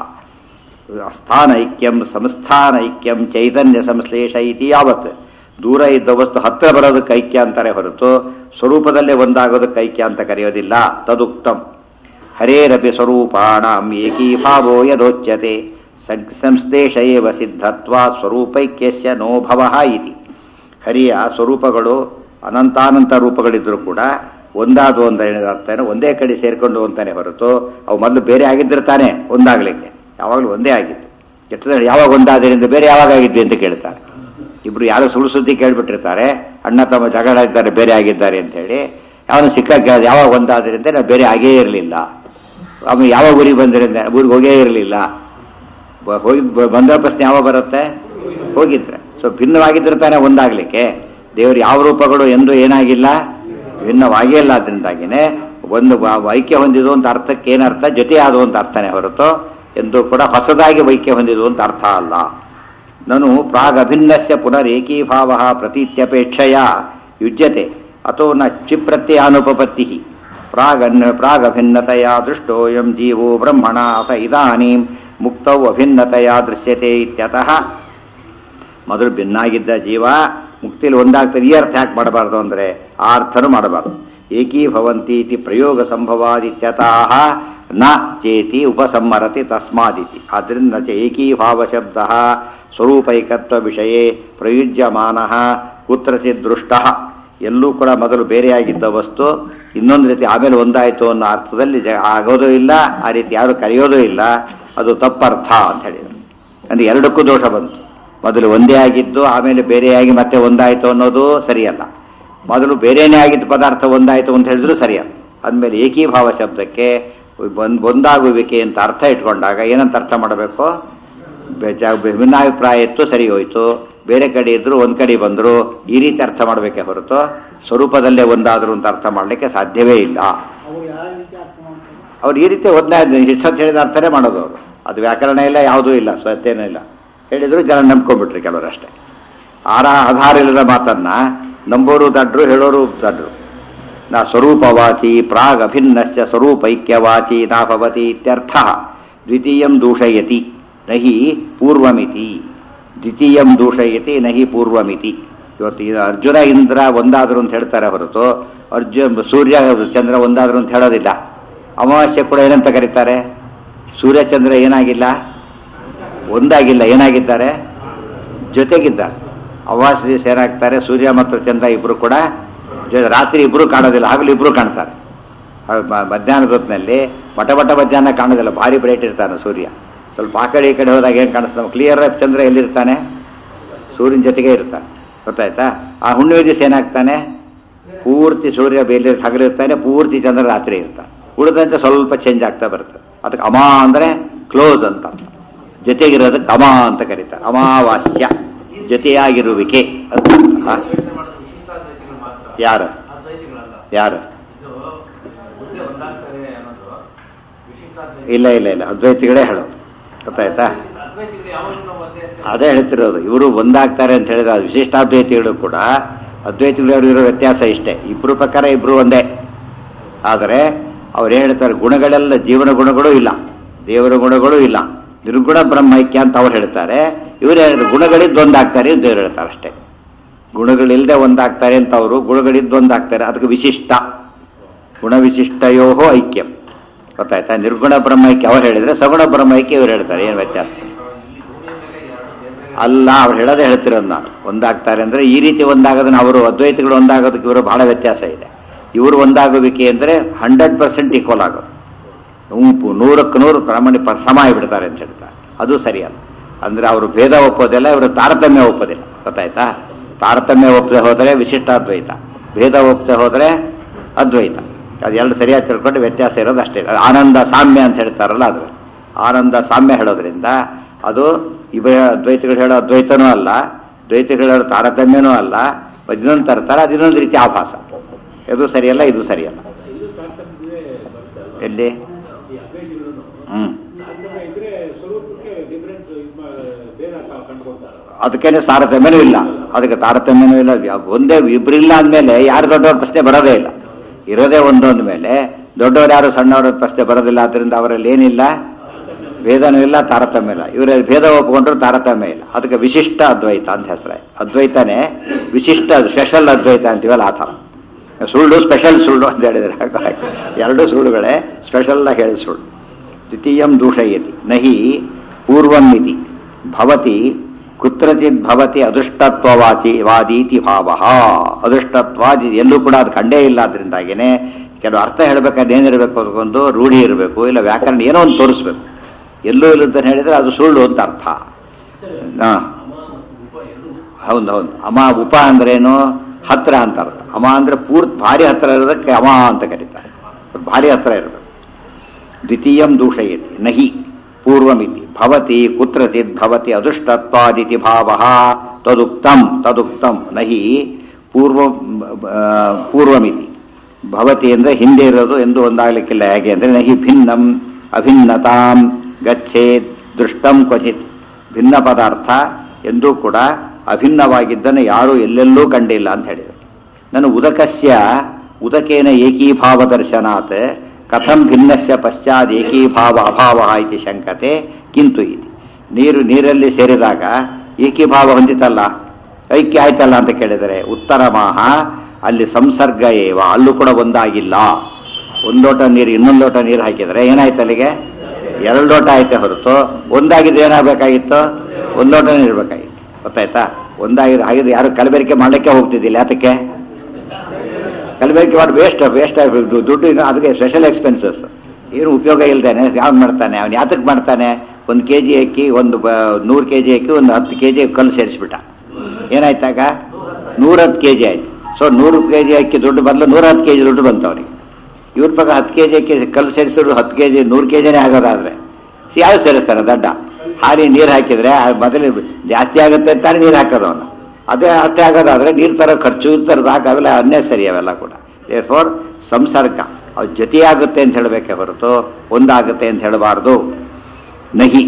ಸ್ಥಾನೈಕ್ಯಂ ಸಂಸ್ಥಾನೈಕ್ಯಂ ಚೈತನ್ಯ ಸಂಶ್ಲೇಷ ಇತಿ ಯಾವತ್ ದೂರ ಇದ್ದ ವಸ್ತು ಹತ್ತಿರ ಬರೋದಕ್ಕೆ ಐಕ್ಯ ಅಂತಾರೆ ಹೊರತು ಸ್ವರೂಪದಲ್ಲೇ ಒಂದಾಗೋದಕ್ಕೆ ಐಕ್ಯ ಅಂತ ಕರೆಯೋದಿಲ್ಲ ತದುಕ್ತಂ ಹರೇರಪಿ ಸ್ವರೂಪಾಣಂ ಏಕೀಭಾವೋ ಯದೋಚ್ಯತೆ ಸಂ- ಸಂಶ್ಲೇಷ ಏವ ಸಿದ್ಧತ್ವಾ ಸ್ವರೂಪೈಕ್ಯಸ್ಯ ನೋಭವ ಇತಿ ಹರಿಯ ಸ್ವರೂಪಗಳು ಅನಂತಾನಂತ ರೂಪಗಳಿದ್ರೂ ಕೂಡ ಒಂದಾದವು ಅಂತ ಹೇಳಿದ ಅರ್ಥ ಏನು ಒಂದೇ ಕಡೆ ಸೇರ್ಕೊಂಡು ಅಂತಾನೆ ಹೊರತು ಅವು ಮೊದಲು ಬೇರೆ ಆಗಿದ್ರೆ ತಾನೇ ಒಂದಾಗ್ಲಿಕ್ಕೆ ಯಾವಾಗಲೂ ಒಂದೇ ಆಗಿತ್ತು ಎಷ್ಟು ಯಾವಾಗ ಒಂದಾದ್ರಿಂದ ಬೇರೆ ಯಾವಾಗ ಆಗಿದ್ವಿ ಅಂತ ಕೇಳ್ತಾರೆ ಇಬ್ರು ಯಾರೋ ಸುಳ್ಳು ಸುದ್ದಿ ಕೇಳ್ಬಿಟ್ಟಿರ್ತಾರೆ ಅಣ್ಣ ತಮ್ಮ ಜಗಳ ಇದ್ದಾರೆ ಬೇರೆ ಆಗಿದ್ದಾರೆ ಅಂತ ಹೇಳಿ ಅವನು ಸಿಕ್ಕ ಕೇಳಿದ ಯಾವಾಗ ಒಂದಾದ್ರಿಂದ ನಾವು ಬೇರೆ ಆಗೇ ಇರಲಿಲ್ಲ ಆಮೇಲೆ ಯಾವಾಗ ಊರಿಗೆ ಬಂದಿರಿಂದ ಊರಿಗೆ ಹೋಗೇ ಇರಲಿಲ್ಲ ಬ- ಹೋಗಿ ಬ- ಬಂದ ಪ್ರಶ್ನೆ ಯಾವಾಗ ಬರುತ್ತೆ ಹೋಗಿದ್ರೆ ಸೊ ಭಿನ್ನವಾಗಿದ್ರೆ ತಾನೇ ಒಂದಾಗ್ಲಿಕ್ಕೆ ದೇವರು ಯಾವ ರೂಪಗಳು ಎಂದು ಏನಾಗಿಲ್ಲ ಭಿನ್ನವಾಗೇ ಇಲ್ಲ ಅದರಿಂದಾಗಿನೇ ಒಂದು ವ- ಐಕ್ಯ ಹೊಂದಿದು ಅಂತ ಅರ್ಥಕ್ಕೆ ಏನರ್ಥ ಜೊತೆ ಆದವು ಅಂತ ಅರ್ಥನೇ ಹೊರತು ಎಂದು ಕೂಡ ಹೊಸದಾಗಿ ವೈಕ್ಯ ಹೊಂದಿದು ಅಂತ ಅರ್ಥ ಅಲ್ಲ ನನು ಪ್ರಾಗಭಿನ್ನಸ್ಯ ಪುನರೇಕೀಭಾವ ಪ್ರತೀತ್ಯಪೇಕ್ಷೆಯ ಯುಜ್ಯತೆ ಅಥೋ ನ ಚಿಪ್ರತ್ಯನುಪಪತ್ತಿ ಪ್ರಾಗನ್ ಪ್ರಾಗಭಿನ್ನತೆಯ ದೃಷ್ಟೋಯಂ ಜೀವೋ ಬ್ರಹ್ಮಣ ಅಥ ಇದಾನೀಂ ಮುಕ್ತೌ ಅಭಿನ್ನತೆಯ ದೃಶ್ಯತೆ ಇತ್ಯತಃ ಮೊದಲು ಭಿನ್ನಾಗಿದ್ದ ಜೀವ ಮುಕ್ತಿಲಿ ಒಂದಾಗ್ತದೆ ಈ ಅರ್ಥ ಯಾಕೆ ಮಾಡಬಾರ್ದು ಅಂದರೆ ಆ ಅರ್ಥನೂ ಮಾಡಬಾರ್ದು ಏಕೀಭವಂತಿ ಇತಿ ಪ್ರಯೋಗ ಸಂಭವಾದಿತ್ಯತಃ ನ ಚೇತಿ ಉಪಸಂಹರತಿ ತಸ್ಮಾದಿತಿ ಆದ್ದರಿಂದ ಚ ಏಕೀಭಾವ ಶಬ್ದ ಸ್ವರೂಪೈಕತ್ವ ವಿಷಯೇ ಪ್ರಯುಜ್ಯಮಾನ ಕುತ್ರಚಿತ್ ದೃಷ್ಟ ಎಲ್ಲೂ ಕೂಡ ಮೊದಲು ಬೇರೆಯಾಗಿದ್ದ ವಸ್ತು ಇನ್ನೊಂದು ರೀತಿ ಆಮೇಲೆ ಒಂದಾಯಿತು ಅನ್ನೋ ಅರ್ಥದಲ್ಲಿ ಜ ಆಗೋದೂ ಇಲ್ಲ ಆ ರೀತಿ ಯಾರು ಕರೆಯೋದೂ ಇಲ್ಲ ಅದು ತಪ್ಪರ್ಥ ಅಂತ ಹೇಳಿದರು ಅಂದ್ರೆ ಎರಡಕ್ಕೂ ದೋಷ ಬಂತು ಮೊದಲು ಒಂದೇ ಆಗಿದ್ದು ಆಮೇಲೆ ಬೇರೆಯಾಗಿ ಮತ್ತೆ ಒಂದಾಯಿತು ಅನ್ನೋದು ಸರಿಯಲ್ಲ ಮೊದಲು ಬೇರೆನೇ ಆಗಿದ್ದ ಪದಾರ್ಥ ಒಂದಾಯಿತು ಅಂತ ಹೇಳಿದ್ರು ಸರಿಯಲ್ಲ ಅಂದಮೇಲೆ ಏಕೀಭಾವ ಶಬ್ದಕ್ಕೆ ಒಂದ್ ಒಂದಾಗುವಿಕೆ ಅಂತ ಅರ್ಥ ಇಟ್ಕೊಂಡಾಗ ಏನಂತ ಅರ್ಥ ಮಾಡಬೇಕು ಬೇಜ- ಭಿನ್ನಾಭಿಪ್ರಾಯ ಇತ್ತು ಸರಿ ಹೋಯ್ತು ಬೇರೆ ಕಡೆ ಇದ್ರು ಒಂದ್ ಕಡೆ ಬಂದ್ರು ಈ ರೀತಿ ಅರ್ಥ ಮಾಡಬೇಕೆ ಹೊರತು ಸ್ವರೂಪದಲ್ಲೇ ಒಂದಾದ್ರು ಅಂತ ಅರ್ಥ ಮಾಡಲಿಕ್ಕೆ ಸಾಧ್ಯವೇ ಇಲ್ಲ ಅವ್ರು ಯಾವ ರೀತಿ ಅರ್ಥ ಮಾಡ್ತಾರೆ ಅವ್ರು ಈ ರೀತಿ ಒಂದೇ ಇಷ್ಟೊತ್ತು ಹೇಳಿದ ಅರ್ಥನೇ ಮಾಡೋದು ಅವರು ಅದು ವ್ಯಾಕರಣ ಇಲ್ಲ ಯಾವುದೂ ಇಲ್ಲ ಸತ್ಯನೂ ಇಲ್ಲ ಹೇಳಿದ್ರು ಜನ ನಂಬ್ಕೊಂಡ್ಬಿಟ್ರಿ ಕೆಲವರು ಅಷ್ಟೇ ಆರ ಆಧಾರ ಇಲ್ಲದ ಮಾತನ್ನ ನಂಬೋರು ದಡ್ರು ಹೇಳೋರು ದಡ್ರು ನಾ ಸ್ವರೂಪವಾಚಿ ಪ್ರಾಗ್ ಅಭಿನ್ನಸ್ಯ ಸ್ವರೂಪೈಕ್ಯವಾಚಿ ನಾ ಭವತಿ ಇತ್ಯರ್ಥ ದ್ವಿತೀಯಂ ದೂಷಯತಿ ನಹಿ ಪೂರ್ವಮಿತಿ ದ್ವಿತೀಯಂ ದೂಷಯತಿ ನಹಿ ಪೂರ್ವಮಿತಿ ಇವತ್ತು ಇದು ಅರ್ಜುನ ಇಂದ್ರ ಒಂದಾದ್ರು ಅಂತ ಹೇಳ್ತಾರೆ ಹೊರತು ಅರ್ಜುನ್ ಸೂರ್ಯ ಚಂದ್ರ ಒಂದಾದ್ರು ಅಂತ ಹೇಳೋದಿಲ್ಲ ಅಮಾವಾಸ್ಯೆ ಕೂಡ ಏನಂತ ಕರೀತಾರೆ ಸೂರ್ಯ ಚಂದ್ರ ಏನಾಗಿಲ್ಲ ಒಂದಾಗಿಲ್ಲ ಏನಾಗಿದ್ದಾರೆ ಜೊತೆಗಿದ್ದಾರೆ ಅಮಾವಾಸ್ಯ ದಿವಸ ಏನಾಗ್ತಾರೆ ಸೂರ್ಯ ಮತ್ತು ಚಂದ್ರ ಇಬ್ರು ಕೂಡ ಜೊ- ರಾತ್ರಿ ಇಬ್ರು ಕಾಣೋದಿಲ್ಲ ಹಗಲು ಇಬ್ರು ಕಾಣ್ತಾರೆ ಹ- ಮ- ಮಧ್ಯಾಹ್ನದ ಹೊತ್ತಿನಲ್ಲಿ ಮಟ ಮಟ ಮಧ್ಯಾಹ್ನ ಕಾಣೋದಿಲ್ಲ ಭಾರಿ ಬ್ರೈಟ್ ಇರ್ತಾನೆ ಸೂರ್ಯ ಸ್ವಲ್ಪ ಆ ಕಡೆ ಈ ಕಡೆ ಹೋದಾಗ ಏನು ಕಾಣಿಸ್ತಾನೆ ಕ್ಲಿಯರ್ ಚಂದ್ರ ಎಲ್ಲಿರ್ತಾನೆ ಸೂರ್ಯನ ಜೊತೆಗೆ ಇರ್ತಾನೆ ಗೊತ್ತಾಯ್ತಾ ಆ ಹುಣ್ಣಿಮೆ ದಿವಸ ಏನಾಗ್ತಾನೆ ಪೂರ್ತಿ ಸೂರ್ಯ ಬೇಲಿ ಹಗಲಿರ್ತಾನೆ ಪೂರ್ತಿ ಚಂದ್ರ ರಾತ್ರಿ ಇರ್ತಾನೆ ಉಳಿದಂತೆ ಸ್ವಲ್ಪ ಚೇಂಜ್ ಆಗ್ತಾ ಬರ್ತದೆ ಅದಕ್ಕೆ ಅಮಾ ಅಂದರೆ ಕ್ಲೋಸ್ ಅಂತ ಜೊತೆಗಿರೋದಕ್ಕೆ ಅಮಾ ಅಂತ ಕರೀತಾರೆ ಅಮಾವಾಸ್ಯ ಜೊತೆಯಾಗಿರುವಿಕೆ ಅಂತ ಅರ್ಥ. ಯೋಚನೆ ಮಾಡೋದು ವಿಶಿಷ್ಟಾದ್ವೈತಿಗಳು ಮಾತ್ರ ಯಾರು ಅದ್ವೈತಿಗಳಲ್ಲ ಯಾರು ಇದು ಬುದ್ಧಿ ಒಂದಾಗ್ತಾರೆ ಅನ್ನೋದು ವಿಶಿಷ್ಟಾದ್ವೈತಿ ಇಲ್ಲ ಇಲ್ಲ ಇಲ್ಲ ಅದ್ವೈತಿಗಳೇ ಹೇಳೋದು ಗೊತ್ತಾಯ್ತಾ ಅದ್ವೈತಿಗಳು ಯಾವಾಗಲೂ ನಾವು ಒಂದೇ ಅಂತ ಅದೇ ಹೇಳ್ತಿರೋದು ಇವರು ಒಂದಾಗ್ತಾರೆ ಅಂತ ಹೇಳಿದ ವಿಶಿಷ್ಟಾದ್ವೈತಿಗಳು ಕೂಡ ಅದ್ವೈತಿಗಳು ಇರೋ ವ್ಯತ್ಯಾಸ ಇಷ್ಟೇ ಇಬ್ರು ಪ್ರಕಾರ ಇಬ್ರು ಒಂದೇ ಆದರೆ ಅವ್ರು ಏನ್ ಹೇಳ್ತಾರೆ ಗುಣಗಳೆಲ್ಲ ಜೀವನ ಗುಣಗಳು ಇಲ್ಲ ದೇವರ ಗುಣಗಳು ಇಲ್ಲ ನಿರ್ಗುಣ ಬ್ರಹ್ಮೈಕ್ಯ ಅಂತ ಅವ್ರು ಹೇಳ್ತಾರೆ ಇವರು ಹೇಳಿದ್ರು ಗುಣಗಳಿದ್ದು ಒಂದಾಗ್ತಾರೆ ಅಂತ ಇವ್ರು ಹೇಳ್ತಾರೆ ಅಷ್ಟೇ ಗುಣಗಳಿಲ್ಲದೆ ಒಂದಾಗ್ತಾರೆ ಅಂತ ಅವರು ಗುಣಗಳಿದ್ದು ಒಂದಾಗ್ತಾರೆ ಅದಕ್ಕೆ ವಿಶಿಷ್ಟ ಗುಣ ವಿಶಿಷ್ಟಯೋ ಐಕ್ಯಂ ಗೊತ್ತಾಯ್ತಾ ನಿರ್ಗುಣ ಬ್ರಹ್ಮೈಕ್ಯ ಅವ್ರು ಹೇಳಿದ್ರೆ ಸಗುಣ ಬ್ರಹ್ಮೈಕ್ಯ ಇವ್ರು ಹೇಳ್ತಾರೆ ಏನು ವ್ಯತ್ಯಾಸ ಇಲ್ಲಿ ಭೂಮಿಯ ಮೇಲೆ ಎರಡು ಬೇರೆ ಬೇರೆ ಅಲ್ಲ ಅವ್ರು ಹೇಳೋದೇ ಹೇಳ್ತಿರೋದು ನಾನು ಒಂದಾಗ್ತಾರೆ ಅಂದ್ರೆ ಈ ರೀತಿ ಒಂದಾಗೋದನ್ನ ಅವರು ಅದ್ವೈತಗಳು ಒಂದಾಗೋದಕ್ಕೆ ಇವರು ಬಹಳ ವ್ಯತ್ಯಾಸ ಇದೆ ಇವರು ಒಂದಾಗುವಿಕೆ ಅಂದ್ರೆ ಹಂಡ್ರೆಡ್ ಪರ್ಸೆಂಟ್ ಈಕ್ವಲ್ ಆಗೋದು ಗುಂಪು ನೂರಕ್ಕೆ ನೂರು ಪ್ರಾಮಾಣಿಕ ಪ- ಸಮ ಆಗಿಬಿಡ್ತಾರೆ ಅಂತ ಹೇಳ್ತಾರೆ ಅದು ಸರಿಯಲ್ಲ ಅಂದ್ರೆ ಅವರು ಭೇದ ಒಪ್ಪೋದಿಲ್ಲ ಇವರು ತಾರತಮ್ಯ ಒಪ್ಪೋದಿಲ್ಲ ಗೊತ್ತಾಯ್ತಾ ತಾರತಮ್ಯ ಒಪ್ಪದೆ ಹೋದರೆ ವಿಶಿಷ್ಟಾದ್ವೈತ ಭೇದ ಒಪ್ಪದೆ ಹೋದರೆ ಅದ್ವೈತ ಅದೆರಡು ಸರಿಯಾಗಿ ತಿಳ್ಕೊಂಡು ವ್ಯತ್ಯಾಸ ಇರೋದು ಅಷ್ಟೇ ಅದು ಆನಂದ ಸಾಮ್ಯ ಅಂತ ಹೇಳ್ತಾರಲ್ಲ ಅದು ಆನಂದ ಸಾಮ್ಯ ಹೇಳೋದ್ರಿಂದ ಅದು ಇವ ಅದ್ವೈತಗಳು ಹೇಳೋ ಅದ್ವೈತನೂ ಅಲ್ಲ ದ್ವೈತಗಳು ಹೇಳೋ ತಾರತಮ್ಯನೂ ಅಲ್ಲ ಇನ್ನೊಂದು ತರ್ತಾರೆ ಅದು ಇನ್ನೊಂದು ರೀತಿ ಆಭಾಸ ಇದು ಸರಿಯಲ್ಲ ಇದು ಸರಿಯಲ್ಲ ಇದು ತಾರತಮ್ಯವೇ ಬರ್ತಲ್ಲ ಎಲ್ಲಿ ಈ ಅಭೇದಿಗಳನ್ನು ಹ್ಮ್ ತಾರತಮ್ಯ ಇದ್ರೆ ಸ್ವರೂಪಕ್ಕೆ ಡಿಫರೆನ್ಸ್ ಬೇರೆ ಕಂಡುಕೊಳ್ತಾರೆ ಅದಕ್ಕೇನೆ ತಾರತಮ್ಯನೂ ಇಲ್ಲ ಅದಕ್ಕೆ ತಾರತಮ್ಯನೂ ಇಲ್ಲ ಯಾ- ಒಂದೇ ಇಬ್ಬರಿಲ್ಲ ಅಂದಮೇಲೆ ಯಾರು ದೊಡ್ಡವ್ರ ಪ್ರಶ್ನೆ ಬರೋದೇ ಇಲ್ಲ ಇರೋದೇ ಒಂದೊಂದ ಮೇಲೆ ದೊಡ್ಡವರು ಯಾರು ಸಣ್ಣವರ ಪ್ರಶ್ನೆ ಬರೋದಿಲ್ಲ ಅದರಿಂದ ಅವರಲ್ಲಿ ಏನಿಲ್ಲ ಭೇದನೂ ಇಲ್ಲ ತಾರತಮ್ಯ ಇಲ್ಲ ಇವರ ಭೇದ ಒಪ್ಕೊಂಡ್ರು ತಾರತಮ್ಯ ಇಲ್ಲ ಅದಕ್ಕೆ ವಿಶಿಷ್ಟ ಅದ್ವೈತ ಅಂತ ಹೆಸರೇ ಅದ್ವೈತನೇ ವಿಶಿಷ್ಟ ಸ್ಪೆಷಲ್ ಅದ್ವೈತ ಅಂತೀವಲ್ಲ ಆ ಥರ ಸುಳ್ಳು ಸ್ಪೆಷಲ್ ಸುಳ್ಳು ಅಂತ ಹೇಳಿದ್ರೆ ಎರಡು ಸುಳ್ಳುಗಳೇ ಸ್ಪೆಷಲ್ ಆಗಿ ಹೇಳಿದ ಸುಳ್ಳು ದ್ವಿತೀಯಂ ದೂಷಯತಿ ನಹಿ ಪೂರ್ವಂ ಇತಿ ಭವತಿ ಕುತ್ರಚಿತ್ ಭವತಿ ಅದೃಷ್ಟತ್ವವಾಚಿ ವಾದೀತಿ ಭಾವ ಅದೃಷ್ಟತ್ವಾದಿ ಎಲ್ಲೂ ಕೂಡ ಅದು ಕಂಡೇ ಇಲ್ಲ ಅದರಿಂದಾಗೇನೆ ಕೆಲವು ಅರ್ಥ ಹೇಳ್ಬೇಕಾದ್ರೆ ಏನಿರಬೇಕು ಅದಕ್ಕೊಂದು ರೂಢಿ ಇರಬೇಕು ಇಲ್ಲ ವ್ಯಾಕರಣ ಏನೋ ಒಂದು ತೋರಿಸ್ಬೇಕು ಎಲ್ಲೂ ಇಲ್ಲದಂತ ಹೇಳಿದ್ರೆ ಅದು ಸುಳ್ಳು ಅಂತ ಅರ್ಥ ಹಾ ಹೌದು ಹೌದು ಅಮ ಉಪ ಅಂದ್ರೇನು ಹತ್ರ ಅಂತ ಅರ್ಥ ಅಮ ಅಂದ್ರೆ ಪೂರ್ತಿ ಭಾರಿ ಹತ್ರ ಇರೋದಕ್ಕೆ ಅಮ ಅಂತ ಕರೀತಾರೆ ಭಾರಿ ಹತ್ರ ಇರಬೇಕು ದ್ವಿತೀಯಂ ದೂಷಯತಿ ನಹಿ ಪೂರ್ವಮಿತಿ ಭವತಿ ಕುತ್ರಚಿತ್ ಭವತಿ ಅದೃಷ್ಟತ್ವಾದಿತಿ ಭಾವ ತದುಕ್ತಂ ತದುಕ್ತಂ ನಹಿ ಪೂರ್ವ ಆ, ಪೂರ್ವಮಿತಿ ಭವತಿ ಅಂದ್ರೆ ಹಿಂದೆ ಇರೋದು ಎಂದು ಒಂದಾಗಲಿಕ್ಕಿಲ್ಲ ಹೇಗೆ ಅಂದ್ರೆ ನಹಿ ಭಿನ್ನಂ ಅಭಿನ್ನತಾಂ ಗಚ್ಚೇತ್ ದೃಷ್ಟಂ ಕ್ವಚಿತ್ ಭಿನ್ನ ಪದಾರ್ಥ ಎಂದೂ ಕೂಡ ಅಭಿನ್ನವಾಗಿದ್ದನ್ನು ಯಾರೂ ಎಲ್ಲೆಲ್ಲೂ ಕಂಡಿಲ್ಲ ಅಂತ ಹೇಳಿದರು ನಾನು ಉದಕಸ್ಯ ಉದಕೇನ ಏಕೀಭಾವ ದರ್ಶನಾತ್ ಕಥಂ ಭಿನ್ನಸ್ಯ ಪಶ್ಚಾತ್ ಏಕೀಭಾವ ಅಭಾವ ಇತಿ ಶಂಕತೆ ಕಿಂತು ಇತಿ ನೀರು ನೀರಲ್ಲಿ ಸೇರಿದಾಗ ಏಕೀಭಾವ ಹೊಂದಿತಲ್ಲ ಐಕ್ಯ ಆಯ್ತಲ್ಲ ಅಂತ ಕೇಳಿದರೆ ಉತ್ತರ ಮಾಹ ಅಲ್ಲಿ ಸಂಸರ್ಗ ಏವ ಅಲ್ಲೂ ಕೂಡ ಒಂದಾಗಿಲ್ಲ ಒಂದು ಲೋಟ ನೀರು ಇನ್ನೊಂದು ಲೋಟ ನೀರು ಹಾಕಿದರೆ ಏನಾಯ್ತು ಅಲ್ಲಿಗೆ ಎರಡು ಲೋಟ ಆಯ್ತೆ ಹೊರತು ಒಂದಾಗಿದ್ದು ಏನಾಗಬೇಕಾಗಿತ್ತು ಒಂದು ಲೋಟ ನೀರು ಬೇಕಾಗಿತ್ತು ಗೊತ್ತಾಯ್ತಾ ಒಂದಾಗಿದ್ದು ಹಾಗಿದ್ರೆ ಯಾರು ಕಲಬೆರಕೆ ಮಾಡಲಿಕ್ಕೆ ಹೋಗ್ತಿದ್ದಿಲ್ಲ ಯಾತಕ್ಕೆ ಕಲಬೆರಕೆ ಮಾಡಿ ವೇಸ್ಟ್ ವೇಸ್ಟ್ ಆಗಬೇಕು ದುಡ್ಡು ಇನ್ನು ಅದಕ್ಕೆ ಸ್ಪೆಷಲ್ ಎಕ್ಸ್ಪೆನ್ಸಸ್ ಏನು ಉಪಯೋಗ ಇಲ್ದೇನೆ ಯಾವ್ದು ಮಾಡ್ತಾನೆ ಅವ್ನು ಯಾತಕ್ಕೆ ಮಾಡ್ತಾನೆ ಒಂದು ಕೆ ಜಿ ಅಕ್ಕಿ ಒಂದು ನೂರು ಕೆ ಜಿ ಅಕ್ಕಿ ಒಂದು ಹತ್ತು ಕೆ ಜಿ ಕಲ್ಲು ಸೇರಿಸ್ಬಿಟ್ಟ ಏನಾಯ್ತಾಗ ನೂರತ್ತು ಕೆ ಜಿ ಆಯ್ತು ಸೊ ನೂರು ಕೆ ಜಿ ಅಕ್ಕಿ ದುಡ್ಡು ಬದಲು ನೂರ ಹತ್ತು ಕೆ ಜಿ ದುಡ್ಡು ಬಂತು ಅವನಿಗೆ ಇವ್ರ ಪಕ್ಕ ಹತ್ತು ಕೆ ಜಿ ಅಕ್ಕಿ ಕಲ್ಲು ಸೇರಿಸಿದ್ರು ಹತ್ತು ಕೆ ಜಿ ನೂರು ಕೆ ಜಿನೇ ಆಗೋದಾದ್ರೆ ಯಾರು ಸೇರಿಸ್ತಾನೆ ದಡ್ಡ ಹಾಲಿ ನೀರು ಹಾಕಿದ್ರೆ ಆ ಮೊದಲು ಜಾಸ್ತಿ ಆಗುತ್ತೆ ಅಂತಾನೆ ನೀರು ಹಾಕೋದು ಅವನು ಅದೇ ಅಷ್ಟೇ ಆಗೋದಾದ್ರೆ ನೀರು ತರೋ ಖರ್ಚು ತರದು ಹಾಕಾಗಲ್ಲ ಅನ್ನೆಸರಿ ಅವೆಲ್ಲ ಕೂಡ ಫೋರ್ ಸಂಸರ್ಗ ಅದು ಜೊತೆಯಾಗುತ್ತೆ ಅಂತ ಹೇಳಬೇಕೆ ಹೊರತು ಒಂದಾಗುತ್ತೆ ಅಂತ ಹೇಳಬಾರ್ದು ನಹಿ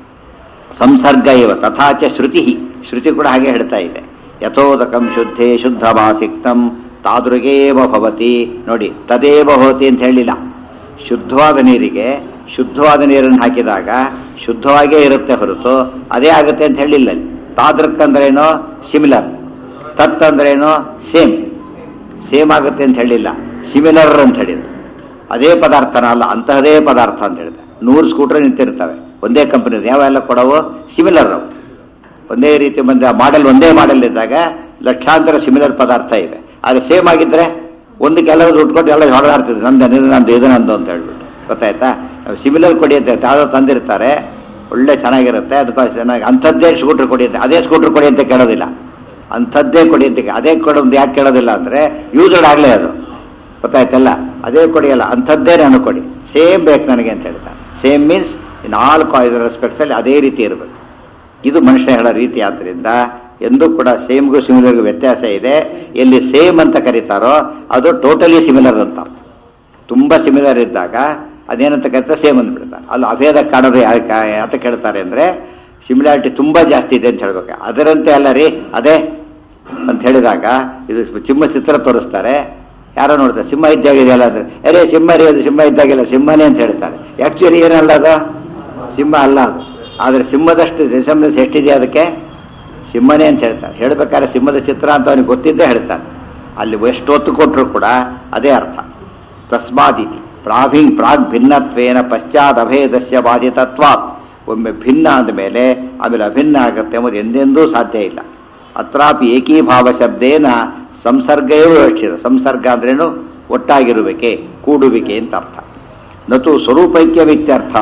ಸಂಸರ್ಗ ಇವ ತಥಾಚ ಶ್ರುತಿ ಶ್ರುತಿ ಕೂಡ ಹಾಗೆ ಹೇಳ್ತಾ ಇದೆ ಯಥೋದಕಂ ಶುದ್ಧೇ ಶುದ್ಧ ಸಿಕ್ತಂ ತಾದೃಗೇವ ಭವತಿ ನೋಡಿ ತದೇವ ಭವತಿ ಅಂತ ಹೇಳಿಲ್ಲ ಶುದ್ಧವಾದ ನೀರಿಗೆ ಶುದ್ಧವಾದ ನೀರನ್ನು ಹಾಕಿದಾಗ ಶುದ್ಧವಾಗೇ ಇರುತ್ತೆ ಹೊರತು ಅದೇ ಆಗುತ್ತೆ ಅಂತ ಹೇಳಿಲ್ಲ ಅಲ್ಲಿ. ತಾದೃಕ್ ಅಂದ್ರೇನು ಸಿಮಿಲರ್ ತತ್ ಅಂದ್ರೇನು ಸೇಮ್ ಸೇಮ್ ಆಗುತ್ತೆ ಅಂತ ಹೇಳಿಲ್ಲ ಸಿಮಿಲರ್ ಅಂತ ಹೇಳಿದ್ರು ಅದೇ ಪದಾರ್ಥನ ಅಲ್ಲ ಅಂತಹದೇ ಪದಾರ್ಥ ಅಂತ ಹೇಳಿದೆ ನೂರು ಸ್ಕೂಟರ್ ನಿಂತಿರ್ತವೆ ಒಂದೇ ಕಂಪನಿ ಯಾವೆಲ್ಲ ಕೊಡವು ಸಿಮಿಲರ್ ಅವು ಒಂದೇ ರೀತಿ ಬಂದ ಮಾಡೆಲ್ ಒಂದೇ ಮಾಡೆಲ್ ಇದ್ದಾಗ ಲಕ್ಷಾಂತರ ಸಿಮಿಲರ್ ಪದಾರ್ಥ ಇವೆ ಆದರೆ ಸೇಮ್ ಆಗಿದ್ರೆ ಒಂದು ಕೆಲವು ದುಡ್ಡು ಕೊಟ್ಟು ಎಲ್ಲ ಹೊಡೆದಾಡ್ತಿದ್ರು ನಂದು ಇದು ನಂದು ಇದು ನಂದು ಅಂತ ಹೇಳ್ಬಿಟ್ಟು ಗೊತ್ತಾಯ್ತಾ ಸಿಮಿಲರ್ ಕೊಡಿ ಅಂತ ಯಾವುದೋ ತಂದಿರ್ತಾರೆ ಒಳ್ಳೆ ಚೆನ್ನಾಗಿರುತ್ತೆ ಅದು ಚೆನ್ನಾಗಿ ಅಂಥದ್ದೇ ಸ್ಕೂಟ್ರ್ ಕೊಡಿ ಅಂತ ಅದೇ ಸ್ಕೂಟ್ರ್ ಕೊಡಿ ಅಂತ ಕೇಳೋದಿಲ್ಲ ಅಂಥದ್ದೇ ಕೊಡಿ ಅಂತ ಕೇ- ಅದೇ ಕೊಡೋದು ಯಾಕೆ ಕೇಳೋದಿಲ್ಲ ಅಂದರೆ ಯೂಸ್ಡ್ ಆಗಲೇ ಅದು ಗೊತ್ತಾಯ್ತಲ್ಲ ಅದೇ ಕೊಡಿಯಲ್ಲ ಅಂಥದ್ದೇ ನಾನು ಕೊಡಿ ಸೇಮ್ ಬೇಕು ನನಗೆ ಅಂತ ಹೇಳ್ತಾನೆ ಸೇಮ್ ಮೀನ್ಸ್ ಇನ್ ಆಲ್ ಕಾಯ್ದ ರೆಸ್ಪೆಕ್ಟ್ಸಲ್ಲಿ ಅದೇ ರೀತಿ ಇರಬೇಕು ಇದು ಮನುಷ್ಯ ಹೇಳೋ ರೀತಿ ಆದ್ದರಿಂದ ಎಂದೂ ಕೂಡ ಸೇಮ್ಗೂ ಸಿಮಿಲರ್ಗೂ ವ್ಯತ್ಯಾಸ ಇದೆ ಎಲ್ಲಿ ಸೇಮ್ ಅಂತ ಕರೀತಾರೋ ಅದು ಟೋಟಲಿ ಸಿಮಿಲರ್ ಅಂತ ತುಂಬ ಸಿಮಿಲರ್ ಇದ್ದಾಗ ಅದೇನಂತ ಕರೀತಾರೆ ಸೇಮ್ ಅಂದ್ಬಿಡ್ತಾರೆ ಅಲ್ಲಿ ಅಭೇದ ಕಾಣೋದು ಯಾಕೆ ಯಾತ ಕೇಳ್ತಾರೆ ಅಂದರೆ ಸಿಮಿಲಾರಿಟಿ ತುಂಬ ಜಾಸ್ತಿ ಇದೆ ಅಂತ ಹೇಳ್ಬೇಕು ಅದರಂತೆ ಅಲ್ಲ ರೀ ಅದೇ ಅಂತ ಹೇಳಿದಾಗ ಇದು ಸಿಂಹ ಚಿತ್ರ ತೋರಿಸ್ತಾರೆ ಯಾರೋ ನೋಡ್ತಾರೆ ಸಿಂಹ ಇದ್ದಾಗಿದೆಯಲ್ಲ ಅಂದ್ರೆ ಅರೇ ಸಿಂಹ ರೀ ಅದು ಸಿಂಹ ಇದ್ದಾಗಿಲ್ಲ ಸಿಂಹನೇ ಅಂತ ಹೇಳ್ತಾರೆ ಆ್ಯಕ್ಚುಲಿ ಏನಲ್ಲ ಅದು ಸಿಂಹ ಅಲ್ಲ ಅದು ಆದರೆ ಸಿಂಹದಷ್ಟು ರಿಸೆಂಬ್ಲೆನ್ಸ್ ಎಷ್ಟಿದೆ ಅದಕ್ಕೆ ಸಿಂಹನೇ ಅಂತ ಹೇಳ್ತಾರೆ ಹೇಳ್ಬೇಕಾದ್ರೆ ಸಿಂಹದ ಚಿತ್ರ ಅಂತ ಅವನಿಗೆ ಗೊತ್ತಿದ್ದೇ ಹೇಳ್ತಾನೆ ಅಲ್ಲಿ ಎಷ್ಟು ಹೊತ್ತು ಕೊಟ್ಟರು ಕೂಡ ಅದೇ ಅರ್ಥ ತಸ್ಮಾದಿತಿ ಪ್ರಾಭಿ ಪ್ರಾಗ್ ಭಿನ್ನತ್ವೇನ ಪಶ್ಚಾತ್ ಅಭೇದಸ್ಯ ಬಾಧಿತತ್ವಾತ್ ಒಮ್ಮೆ ಭಿನ್ನ ಆದಮೇಲೆ ಆಮೇಲೆ ಅಭಿನ್ನ ಆಗುತ್ತೆ ಎಂಬುದು ಎಂದೆಂದೂ ಸಾಧ್ಯ ಇಲ್ಲ ಅತ್ರಾಪಿ ಏಕೀಭಾವ ಶಬ್ದೇನ ಸಂಸರ್ಗವೇ ರಕ್ಷಿತ ಸಂಸರ್ಗ ಅಂದ್ರೇನು ಒಟ್ಟಾಗಿರುವಿಕೆ ಕೂಡುವಿಕೆ ಅಂತ ಅರ್ಥ ನತು ಸ್ವರೂಪೈಕ್ಯವಿತ್ಯರ್ಥ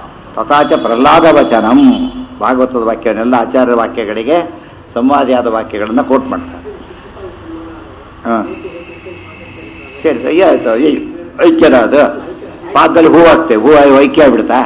ತಥಾಚ ಪ್ರಹ್ಲಾದ ವಚನಂ ಭಾಗವತದ ವಾಕ್ಯವನ್ನೆಲ್ಲ ಆಚಾರ್ಯ ವಾಕ್ಯಗಳಿಗೆ ಸಂವಾದಿಯಾದ ವಾಕ್ಯಗಳನ್ನು ಕೋಟ್ ಮಾಡ್ತಾರೆ ಹಾಂ ಸರಿ ಸರಿ ಆಯ್ತು ಐ- ಐಕ್ಯದ ಅದು ಪಾದದಲ್ಲಿ ಹೂ ಹಾಕ್ತೇವೆ ಹೂ ಐಕ್ಯ ಆಗ್ಬಿಡ್ತಾ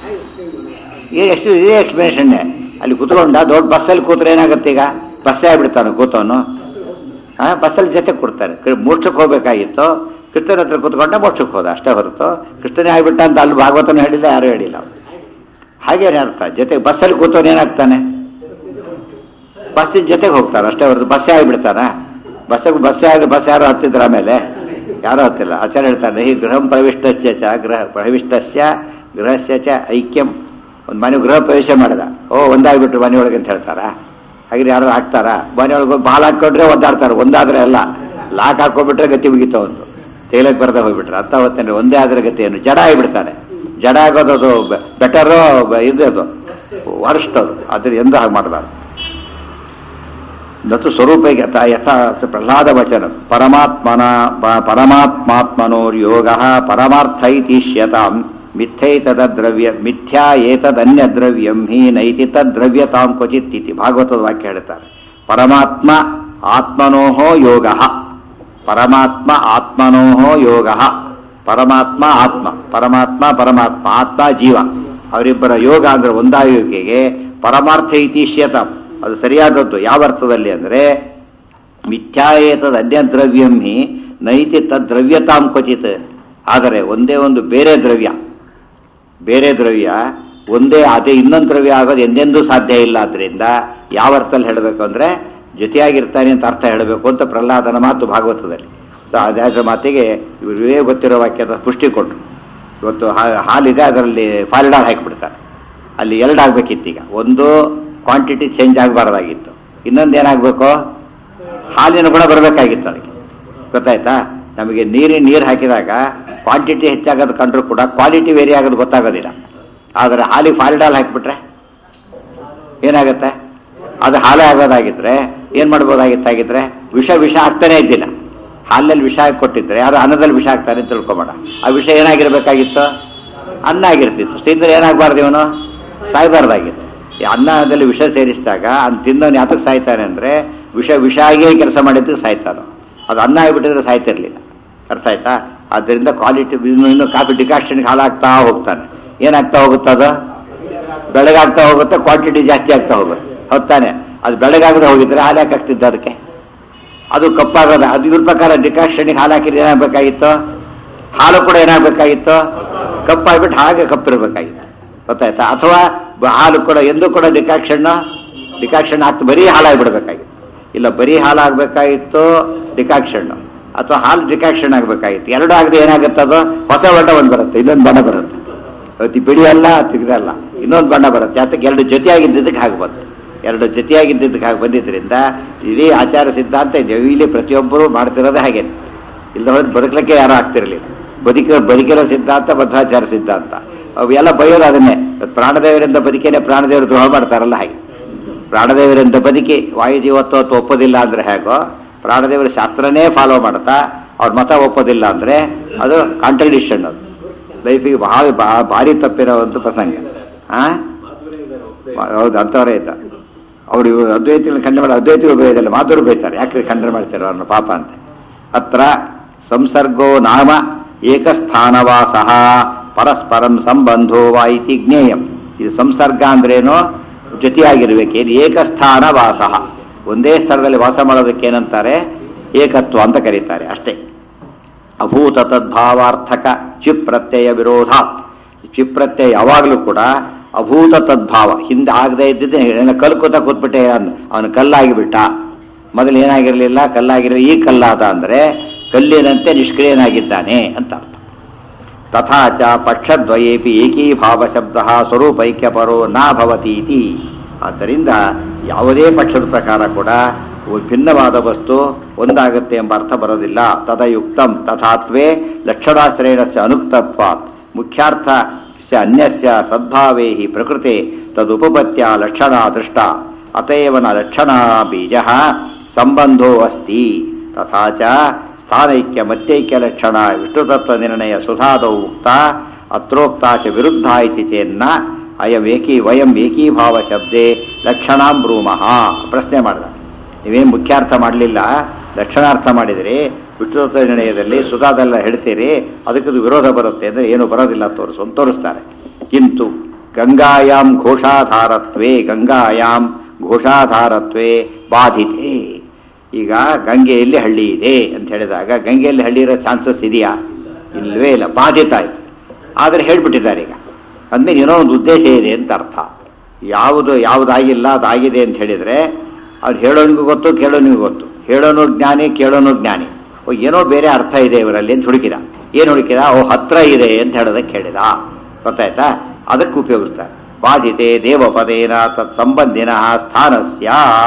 ಏನು ಎಷ್ಟು ಇದೇ ಎಕ್ಸ್ಪ್ಲನೇಷನ್ನೇ ಅಲ್ಲಿ ಕೂತ್ಕೊಂಡ ದೊಡ್ಡ ಬಸ್ಸಲ್ಲಿ ಕೂತ್ರೆ ಏನಾಗುತ್ತೆ ಈಗ ಬಸ್ಸೇ ಆಗ್ಬಿಡ್ತಾನೆ ಕೂತವನು ಹಾಂ ಬಸ್ಸಲ್ಲಿ ಜೊತೆ ಕೊಡ್ತಾರೆ ಕ- ಮೋಕ್ಷಕ್ಕೆ ಹೋಗ್ಬೇಕಾಗಿತ್ತು ಕೃಷ್ಣನ ಹತ್ರ ಕೂತ್ಕೊಂಡ ಮೋಕ್ಷಕ್ಕೆ ಹೋದ ಅಷ್ಟೇ ಹೊರತು ಕೃಷ್ಣನೇ ಆಗ್ಬಿಟ್ಟ ಅಂತ ಅಲ್ಲಿ ಭಾಗವತನ ಹೇಳಿಲ್ಲ ಯಾರು ಹೇಳಿಲ್ಲ ಅವ್ನು. ಹಾಗೇನೆ ಅರ್ಥ ಜೊತೆ ಬಸ್ಸಲ್ಲಿ ಕೂತವನು ಏನಾಗ್ತಾನೆ ಬಸ್ಸಿನ ಜೊತೆಗೆ ಹೋಗ್ತಾರೆ ಅಷ್ಟೇ ಹೊರತು ಬಸ್ಸೇ ಆಗಿಬಿಡ್ತಾನ ಬಸ್ಸಿಗೆ ಬಸ್ಸೇ ಆಗಿ ಬಸ್ ಯಾರು ಹತ್ತಿದ್ರ ಆಮೇಲೆ ಯಾರು ಹತ್ತಿಲ್ಲ ಆಚಾರ್ಯ ಹೇಳ್ತಾನೆ ಈ ಗೃಹಂ ಪ್ರವಿಷ್ಟಸ್ಯ ಚ ಗೃಹ ಪ್ರವಿಷ್ಟಸ್ಯ ಗೃಹಸ್ಯ ಚ ಐಕ್ಯಂ ಒಂದು ಮನೆ ಗೃಹ ಪ್ರವೇಶ ಮಾಡಿದ ಓ ಒಂದಾಗ್ಬಿಟ್ರು ಮನೆಯೊಳಗೆ ಅಂತ ಹೇಳ್ತಾರ ಹಾಗೆ ಯಾರು ಹಾಕ್ತಾರ ಮನೆಯೊಳಗೆ ಬಾಲ್ ಹಾಕೊಂಡ್ರೆ ಒದ್ದಾಡ್ತಾರೆ ಒಂದಾದ್ರೆ ಅಲ್ಲ ಲಾಕ್ ಹಾಕೊಂಡ್ಬಿಟ್ರೆ ಗತಿ ಮುಗಿತ ಒಂದು ತೇಲಕ್ಕೆ ಬರದೆ ಹೋಗ್ಬಿಟ್ರೆ ಅರ್ಥ ಹೊತ್ತೇನೆ ಒಂದೇ ಆದ್ರೆ ಗತಿ ಏನು ಜಡ ಆಗಿಬಿಡ್ತಾನೆ ಜಡ ಆಗೋದು ಅದು ಬೆಟರು ಇದು ಅದು ವರ್ಸ್ಟ್ ಅದು ಅದ್ರ ಎಂದು ಹಾಗೆ ಮಾಡಬಾರ್ದು ನತು ಸ್ವರೂಪ ಯಥ ಯಥಾ ಪ್ರಹ್ಲಾದ ವಚನ ಪರಮಾತ್ಮನ ಪ- ಪರಮಾತ್ಮಾತ್ಮನೋರ್ಯೋಗ ಪರಮಾರ್ಥ ಇತಿಷ್ಯತಾಂ ಮಿಥ್ಯೈತದ ದ್ರವ್ಯ ಮಿಥ್ಯಾ ಏತದನ್ಯ ದ್ರವ್ಯಂ ಹಿ ನೈತಿ ತದ್ರವ್ಯತಾಂ ಕ್ವಚಿತ್ ಇತಿ ಭಾಗವತದ ವಾಕ್ಯ ಹೇಳ್ತಾರೆ ಪರಮಾತ್ಮ ಆತ್ಮನೋಹೋ ಯೋಗ ಪರಮಾತ್ಮ ಆತ್ಮನೋಹೋ ಯೋಗ ಪರಮಾತ್ಮ ಆತ್ಮ ಪರಮಾತ್ಮ ಪರಮಾತ್ಮ ಆತ್ಮ ಜೀವ ಅವರಿಬ್ಬರ ಯೋಗ ಅಂದ್ರೆ ಒಂದಾಯುವಿಕೆಗೆ ಪರಮಾರ್ಥ ಇತಿಷ್ಯತಾಂ ಅದು ಸರಿಯಾದದ್ದು ಯಾವ ಅರ್ಥದಲ್ಲಿ ಅಂದರೆ ಮಿಥ್ಯಾಯೇತದ ಅನ್ಯದ್ರವ್ಯಂ ಹಿ ನೈತಿ ತದ್ರವ್ಯತಾಂ ಕ್ವಚಿತ್ ಆದರೆ ಒಂದೇ ಒಂದು ಬೇರೆ ದ್ರವ್ಯ ಬೇರೆ ದ್ರವ್ಯ ಒಂದೇ ಅದೇ ಇನ್ನೊಂದು ದ್ರವ್ಯ ಆಗೋದು ಎಂದೆಂದೂ ಸಾಧ್ಯ ಇಲ್ಲ ಆದ್ರಿಂದ ಯಾವ ಅರ್ಥದಲ್ಲಿ ಹೇಳಬೇಕು ಅಂದರೆ ಜೊತೆಯಾಗಿರ್ತಾನೆ ಅಂತ ಅರ್ಥ ಹೇಳಬೇಕು ಅಂತ ಪ್ರಹ್ಲಾದನ ಮಾತು ಭಾಗವತದಲ್ಲಿ ಸೊ ಅದಾದ ಮಾತಿಗೆ ಇವರೇ ಗೊತ್ತಿರೋ ವಾಕ್ಯದ ಪುಷ್ಟಿ ಕೊಟ್ಟರು ಇವತ್ತು ಹಾ- ಹಾಲಿದೆ ಅದರಲ್ಲಿ ಫಾಲಿಡಾಲ್ ಹಾಕಿಬಿಡ್ತಾರೆ ಅಲ್ಲಿ ಎರಡು ಆಗ್ಬೇಕಿತ್ತೀಗ ಒಂದು ಕ್ವಾಂಟಿಟಿ ಚೇಂಜ್ ಆಗಬಾರ್ದಾಗಿತ್ತು ಇನ್ನೊಂದು ಏನಾಗಬೇಕು ಹಾಲಿನ ಗುಣ ಬರಬೇಕಾಗಿತ್ತು ಅದಕ್ಕೆ ಗೊತ್ತಾಯ್ತಾ ನಮಗೆ ನೀರಿನ ನೀರು ಹಾಕಿದಾಗ ಕ್ವಾಂಟಿಟಿ ಹೆಚ್ಚಾಗೋದು ಕಂಡ್ರೂ ಕೂಡ ಕ್ವಾಲಿಟಿ ವೇರಿ ಆಗೋದು ಗೊತ್ತಾಗೋದಿಲ್ಲ ಆದರೆ ಹಾಲಿಗೆ ಫಾಲಿಡಾಲ್ ಹಾಕಿಬಿಟ್ರೆ ಏನಾಗುತ್ತೆ ಅದು ಹಾಲೇ ಆಗೋದಾಗಿದ್ರೆ ಏನು ಮಾಡ್ಬೋದಾಗಿತ್ತಾಗಿದ್ರೆ ವಿಷ ವಿಷ ಆಗ್ತಾನೆ ಇದ್ದಿಲ್ಲ ಹಾಲಲ್ಲಿ ವಿಷ ಹಾಕಿ ಕೊಟ್ಟಿದ್ರೆ ಯಾರು ಅನ್ನದಲ್ಲಿ ವಿಷ ಹಾಕ್ತಾರೆ ಅಂತ ತಿಳ್ಕೊಬೇಡ ಆ ವಿಷ ಏನಾಗಿರ್ಬೇಕಾಗಿತ್ತು ಅನ್ನ ಆಗಿರ್ತಿತ್ತು ತಿಂದ್ರೆ ಏನಾಗಬಾರ್ದು ಇವನು ಸಾಯ್ಬಾರ್ದಾಗಿತ್ತು ಈ ಅನ್ನದಲ್ಲಿ ವಿಷ ಸೇರಿಸಿದಾಗ ಅನ್ ತಿನ್ನೋನು ಯಾತಕ್ಕೆ ಸಾಯ್ತಾನೆ ಅಂದರೆ ವಿಷ ವಿಷ ಆಗಿಯೇ ಕೆಲಸ ಮಾಡಿದ್ದಕ್ಕೆ ಸಾಯ್ತಾನೋ ಅದು ಅನ್ನ ಆಗಿಬಿಟ್ಟಿದ್ರೆ ಸಾಯ್ತಿರ್ಲಿಲ್ಲ ಅರ್ಥ ಆಯ್ತಾ ಆದ್ದರಿಂದ ಕ್ವಾಲಿಟಿ ಇನ್ನು ಇನ್ನು ಕಾಫಿ ಡಿಕಾಕ್ಷನ್ಗೆ ಹಾಲಾಗ್ತಾ ಹೋಗ್ತಾನೆ ಏನಾಗ್ತಾ ಹೋಗುತ್ತದ ಬೆಳಗಾಗ್ತಾ ಹೋಗುತ್ತೆ ಕ್ವಾಂಟಿಟಿ ಜಾಸ್ತಿ ಆಗ್ತಾ ಹೋಗುತ್ತೆ ಹೊತ್ತಾನೆ ಅದು ಬೆಳಗಾಗದೆ ಹೋಗಿದ್ರೆ ಹಾಲು ಯಾಕೆ ಆಗ್ತಿದ್ದ ಅದಕ್ಕೆ ಅದು ಕಪ್ಪಾಗದ ಅದು ಇವ್ರ ಪ್ರಕಾರ ಡಿಕಾಕ್ಷನ್ಗೆ ಹಾಲು ಹಾಕಿದ್ರೆ ಏನಾಗಬೇಕಾಗಿತ್ತು ಹಾಲು ಕೂಡ ಏನಾಗಬೇಕಾಗಿತ್ತು ಕಪ್ಪಾಗ್ಬಿಟ್ಟು ಹಾಗೆ ಕಪ್ಪಿರ್ಬೇಕಾಗಿತ್ತು ಗೊತ್ತಾಯ್ತಾ ಅಥವಾ ಬ- ಹಾಲು ಕೂಡ ಎಂದೂ ಕೂಡ ಡಿಕಾಕ್ಷನ್ ಡಿಕಾಕ್ಷನ್ ಹಾಕ್ತು ಬರೀ ಹಾಲಾಗ್ಬಿಡ್ಬೇಕಾಗಿತ್ತು ಇಲ್ಲ ಬರೀ ಹಾಲು ಆಗ್ಬೇಕಾಗಿತ್ತು ಡಿಕಾಕ್ಷನ್ ಅಥವಾ ಹಾಲು ಡಿಕಾಕ್ಷನ್ ಆಗ್ಬೇಕಾಗಿತ್ತು ಎರಡು ಆಗದೆ ಏನಾಗುತ್ತೆ ಅದು ಹೊಸ ಬಣ್ಣ ಒಂದು ಬರುತ್ತೆ ಇನ್ನೊಂದು ಬಣ್ಣ ಬರುತ್ತೆ ಅವತ್ತು ಬಿಡಿ ಅಲ್ಲ ತೆಗೆದಲ್ಲ ಇನ್ನೊಂದು ಬಣ್ಣ ಬರುತ್ತೆ ಯಾತಕ್ಕೆ ಎರಡು ಜೊತೆಯಾಗಿದ್ದಕ್ಕೆ ಹಾಗೆ ಬಂತು ಎರಡು ಜೊತೆಯಾಗಿದ್ದಕ್ಕೆ ಹಾಗೆ ಬಂದಿದ್ದರಿಂದ ಇಡೀ ಆಚಾರ ಸಿದ್ಧಾಂತ ಇದೆ ಇಲ್ಲಿ ಪ್ರತಿಯೊಬ್ಬರು ಮಾಡ್ತಿರೋದೇ ಹಾಗೆ ಇಲ್ಲ ಹೋದ್ರೆ ಬದುಕಲಿಕ್ಕೆ ಯಾರು ಆಗ್ತಿರಲಿಲ್ಲ ಬದುಕಿರೋ ಬದುಕಿರೋ ಸಿದ್ಧಾಂತ ಬದ್ಧಾಚಾರ ಸಿದ್ಧಾಂತ ಅವು ಎಲ್ಲ ಬೈಯೋದು ಅದನ್ನೇ ಪ್ರಾಣದೇವರಿಂದ ಬದುಕೇನೆ ಪ್ರಾಣದೇವರು ದ್ರೋಹ ಮಾಡ್ತಾರಲ್ಲ ಹಾಗೆ ಪ್ರಾಣದೇವರಿಂದ ಬದುಕಿ ವಾಯುಜೀವತ್ವ ಒಪ್ಪೋದಿಲ್ಲ ಅಂದ್ರೆ ಹೇಗೋ ಪ್ರಾಣದೇವರ ಶಾಸ್ತ್ರನೇ ಫಾಲೋ ಮಾಡ್ತಾ ಅವ್ರ ಮತ ಒಪ್ಪೋದಿಲ್ಲ ಅಂದ್ರೆ ಅದು ಕಾಂಟ್ರಡಿಕ್ಷನ್ ಅದು ಲೈಫಿಗೆ ಭಾಳ ಬಾ- ಭಾರಿ ತಪ್ಪಿರೋ ಒಂದು ಪ್ರಸಂಗ ಆ ಹೌದು ಅಂಥವರೇ ಇದ್ದ ಅವ್ರು ಇವ್ರು ಅದ್ವೈತಿಗಳನ್ನ ಖಂಡನೆ ಮಾಡಿ ಅದ್ವೈತಿಗಳು ಬೈಯೋದಿಲ್ಲ ಮಾಧುರು ಬೈತಾರೆ ಯಾಕೆ ಖಂಡನೆ ಮಾಡ್ತಾರೆ ಅವ್ರನ್ನ ಪಾಪ ಅಂತ ಅತ್ರ ಸಂಸರ್ಗೋ ನಾಮ ಏಕಸ್ಥಾನವಾಸ ಪರಸ್ಪರಂ ಸಂಬಂಧೋ ವಾ ಇತಿ ಜ್ಞೇಯಂ ಇದು ಸಂಸರ್ಗ ಅಂದ್ರೇನು ಜೊತೆಯಾಗಿರ್ಬೇಕು ಏನು ಏಕಸ್ಥಾನ ವಾಸ ಒಂದೇ ಸ್ಥಳದಲ್ಲಿ ವಾಸ ಮಾಡೋದಕ್ಕೆ ಏನಂತಾರೆ ಏಕತ್ವ ಅಂತ ಕರೀತಾರೆ ಅಷ್ಟೇ ಅಭೂತ ತದ್ಭಾವಾರ್ಥಕ ಚಿಪ್ ಪ್ರತ್ಯಯ ವಿರೋಧ ಚಿಪ್ ಪ್ರತ್ಯಯ ಯಾವಾಗಲೂ ಕೂಡ ಅಭೂತ ತದ್ಭಾವ ಹಿಂದೆ ಆಗದೆ ಇದ್ದಿದ್ದೆ ಏನ ಕಲ್ಕುತ ಕೂತ್ಬಿಟ್ಟೆ ಅವನು ಕಲ್ಲಾಗಿಬಿಟ್ಟ ಮೊದಲು ಏನಾಗಿರಲಿಲ್ಲ ಕಲ್ಲಾಗಿರಲಿ ಈ ಕಲ್ಲಾದ ಅಂದ್ರೆ ಕಲ್ಲಿನಂತೆ ನಿಷ್ಕ್ರಿಯನಾಗಿದ್ದಾನೆ ಅಂತ ಅರ್ಥ ತಥಾ ಚ ಪಕ್ಷದ್ವಯೇಪಿ ಏಕೀಭಾವ ಶಬ್ದ ಸ್ವರೂಪೈಕ್ಯಪರೋ ನಾ ಭವತಿ ಇತಿ ಆದ್ದರಿಂದ ಯಾವುದೇ ಪಕ್ಷದ ಪ್ರಕಾರ ಕೂಡ ಭಿನ್ನವಾದ ವಸ್ತು ಒಂದಾಗುತ್ತೆ ಎಂಬ ಅರ್ಥ ಬರೋದಿಲ್ಲ ತದಯುಕ್ತಂ ತಥಾತ್ವೇ ಲಕ್ಷಣಾಶ್ರಯಣಸ್ಯ ಅನುಕ್ತತ್ವಾತ್ ಮುಖ್ಯಾರ್ಥ ಅನ್ಯಸ್ಯ ಸದ್ಭಾವೇ ಹಿ ಪ್ರಕೃತೆ ತದುಪಪತ್ಯ ಲಕ್ಷಣ ದೃಷ್ಟ ಅತೇವನ ಲಕ್ಷಣ ಬೀಜ ಸಂಬಂಧೋ ಅಸ್ತಿ ತಥಾ ಚ ಸ್ಥಾನೈಕ್ಯ ಮತ್ತೈಕ್ಯ ಲಕ್ಷಣ ವಿಷ್ಣುತತ್ವ ನಿರ್ಣಯ ಸುಧಾದೌ ಉಕ್ತ ಅತ್ರೋಕ್ತ ಚ ವಿರುದ್ಧ ಇತಿ ಚೇನ್ನ ಅಯಂ ಏಕೀ ವಯಂ ಏಕೀಭಾವ ಶಬ್ದೆ ಲಕ್ಷಣಾಂ ಬ್ರೂಮಃ ಪ್ರಶ್ನೆ ಮಾಡಿದ ನೀವೇನು ಮುಖ್ಯಾರ್ಥ ಮಾಡಲಿಲ್ಲ ಲಕ್ಷಣಾರ್ಥ ಮಾಡಿದಿರಿ ವಿಷ್ಣುತತ್ವ ನಿರ್ಣಯದಲ್ಲಿ ಸುಧಾದೆಲ್ಲ ಹೇಳ್ತೀರಿ ಅದಕ್ಕೆ ವಿರೋಧ ಬರುತ್ತೆ ಅಂದರೆ ಏನು ಬರೋದಿಲ್ಲ ತೋರಿಸು ಅಂತ ತೋರಿಸ್ತಾರೆ ಕಿಂತು ಗಂಗಾಯಾಂ ಘೋಷಾಧಾರತ್ವೇ ಗಂಗಾಯಾಂ ಘೋಷಾಧಾರತ್ವೇ ಬಾಧಿತೆ ಈಗ ಗಂಗೆಯಲ್ಲಿ ಹಳ್ಳಿ ಇದೆ ಅಂತ ಹೇಳಿದಾಗ ಗಂಗೆಯಲ್ಲಿ ಹಳ್ಳಿ ಇರೋ ಚಾನ್ಸಸ್ ಇದೆಯಾ ಇಲ್ಲವೇ ಇಲ್ಲ ಬಾಧಿತ ಆಯ್ತು ಆದರೆ ಹೇಳ್ಬಿಟ್ಟಿದ್ದಾರೆ ಈಗ ಅಂದ್ಮೇಲೆ ಏನೋ ಒಂದು ಉದ್ದೇಶ ಇದೆ ಅಂತ ಅರ್ಥ ಯಾವುದು ಯಾವುದಾಗಿಲ್ಲ ಅದಾಗಿದೆ ಅಂತ ಹೇಳಿದರೆ ಅವ್ರು ಹೇಳೋನಿಗೂ ಗೊತ್ತು ಕೇಳೋನಿಗೂ ಗೊತ್ತು ಹೇಳೋನು ಜ್ಞಾನಿ ಕೇಳೋನು ಜ್ಞಾನಿ ಓ ಏನೋ ಬೇರೆ ಅರ್ಥ ಇದೆ ಇವರಲ್ಲಿ ಅಂತ ಹುಡುಕಿದ ಏನು ಹುಡುಕಿದ ಓ ಹತ್ರ ಇದೆ ಅಂತ ಹೇಳೋದಕ್ಕೆ ಹೇಳಿದ ಗೊತ್ತಾಯ್ತಾ ಅದಕ್ಕೆ ಉಪಯೋಗಿಸ್ತಾರೆ ಬಾಧಿತೆ ದೇವಪದೇನ ತತ್ ಸಂಬಂಧಿನ ಸ್ಥಾನಸ್ಯ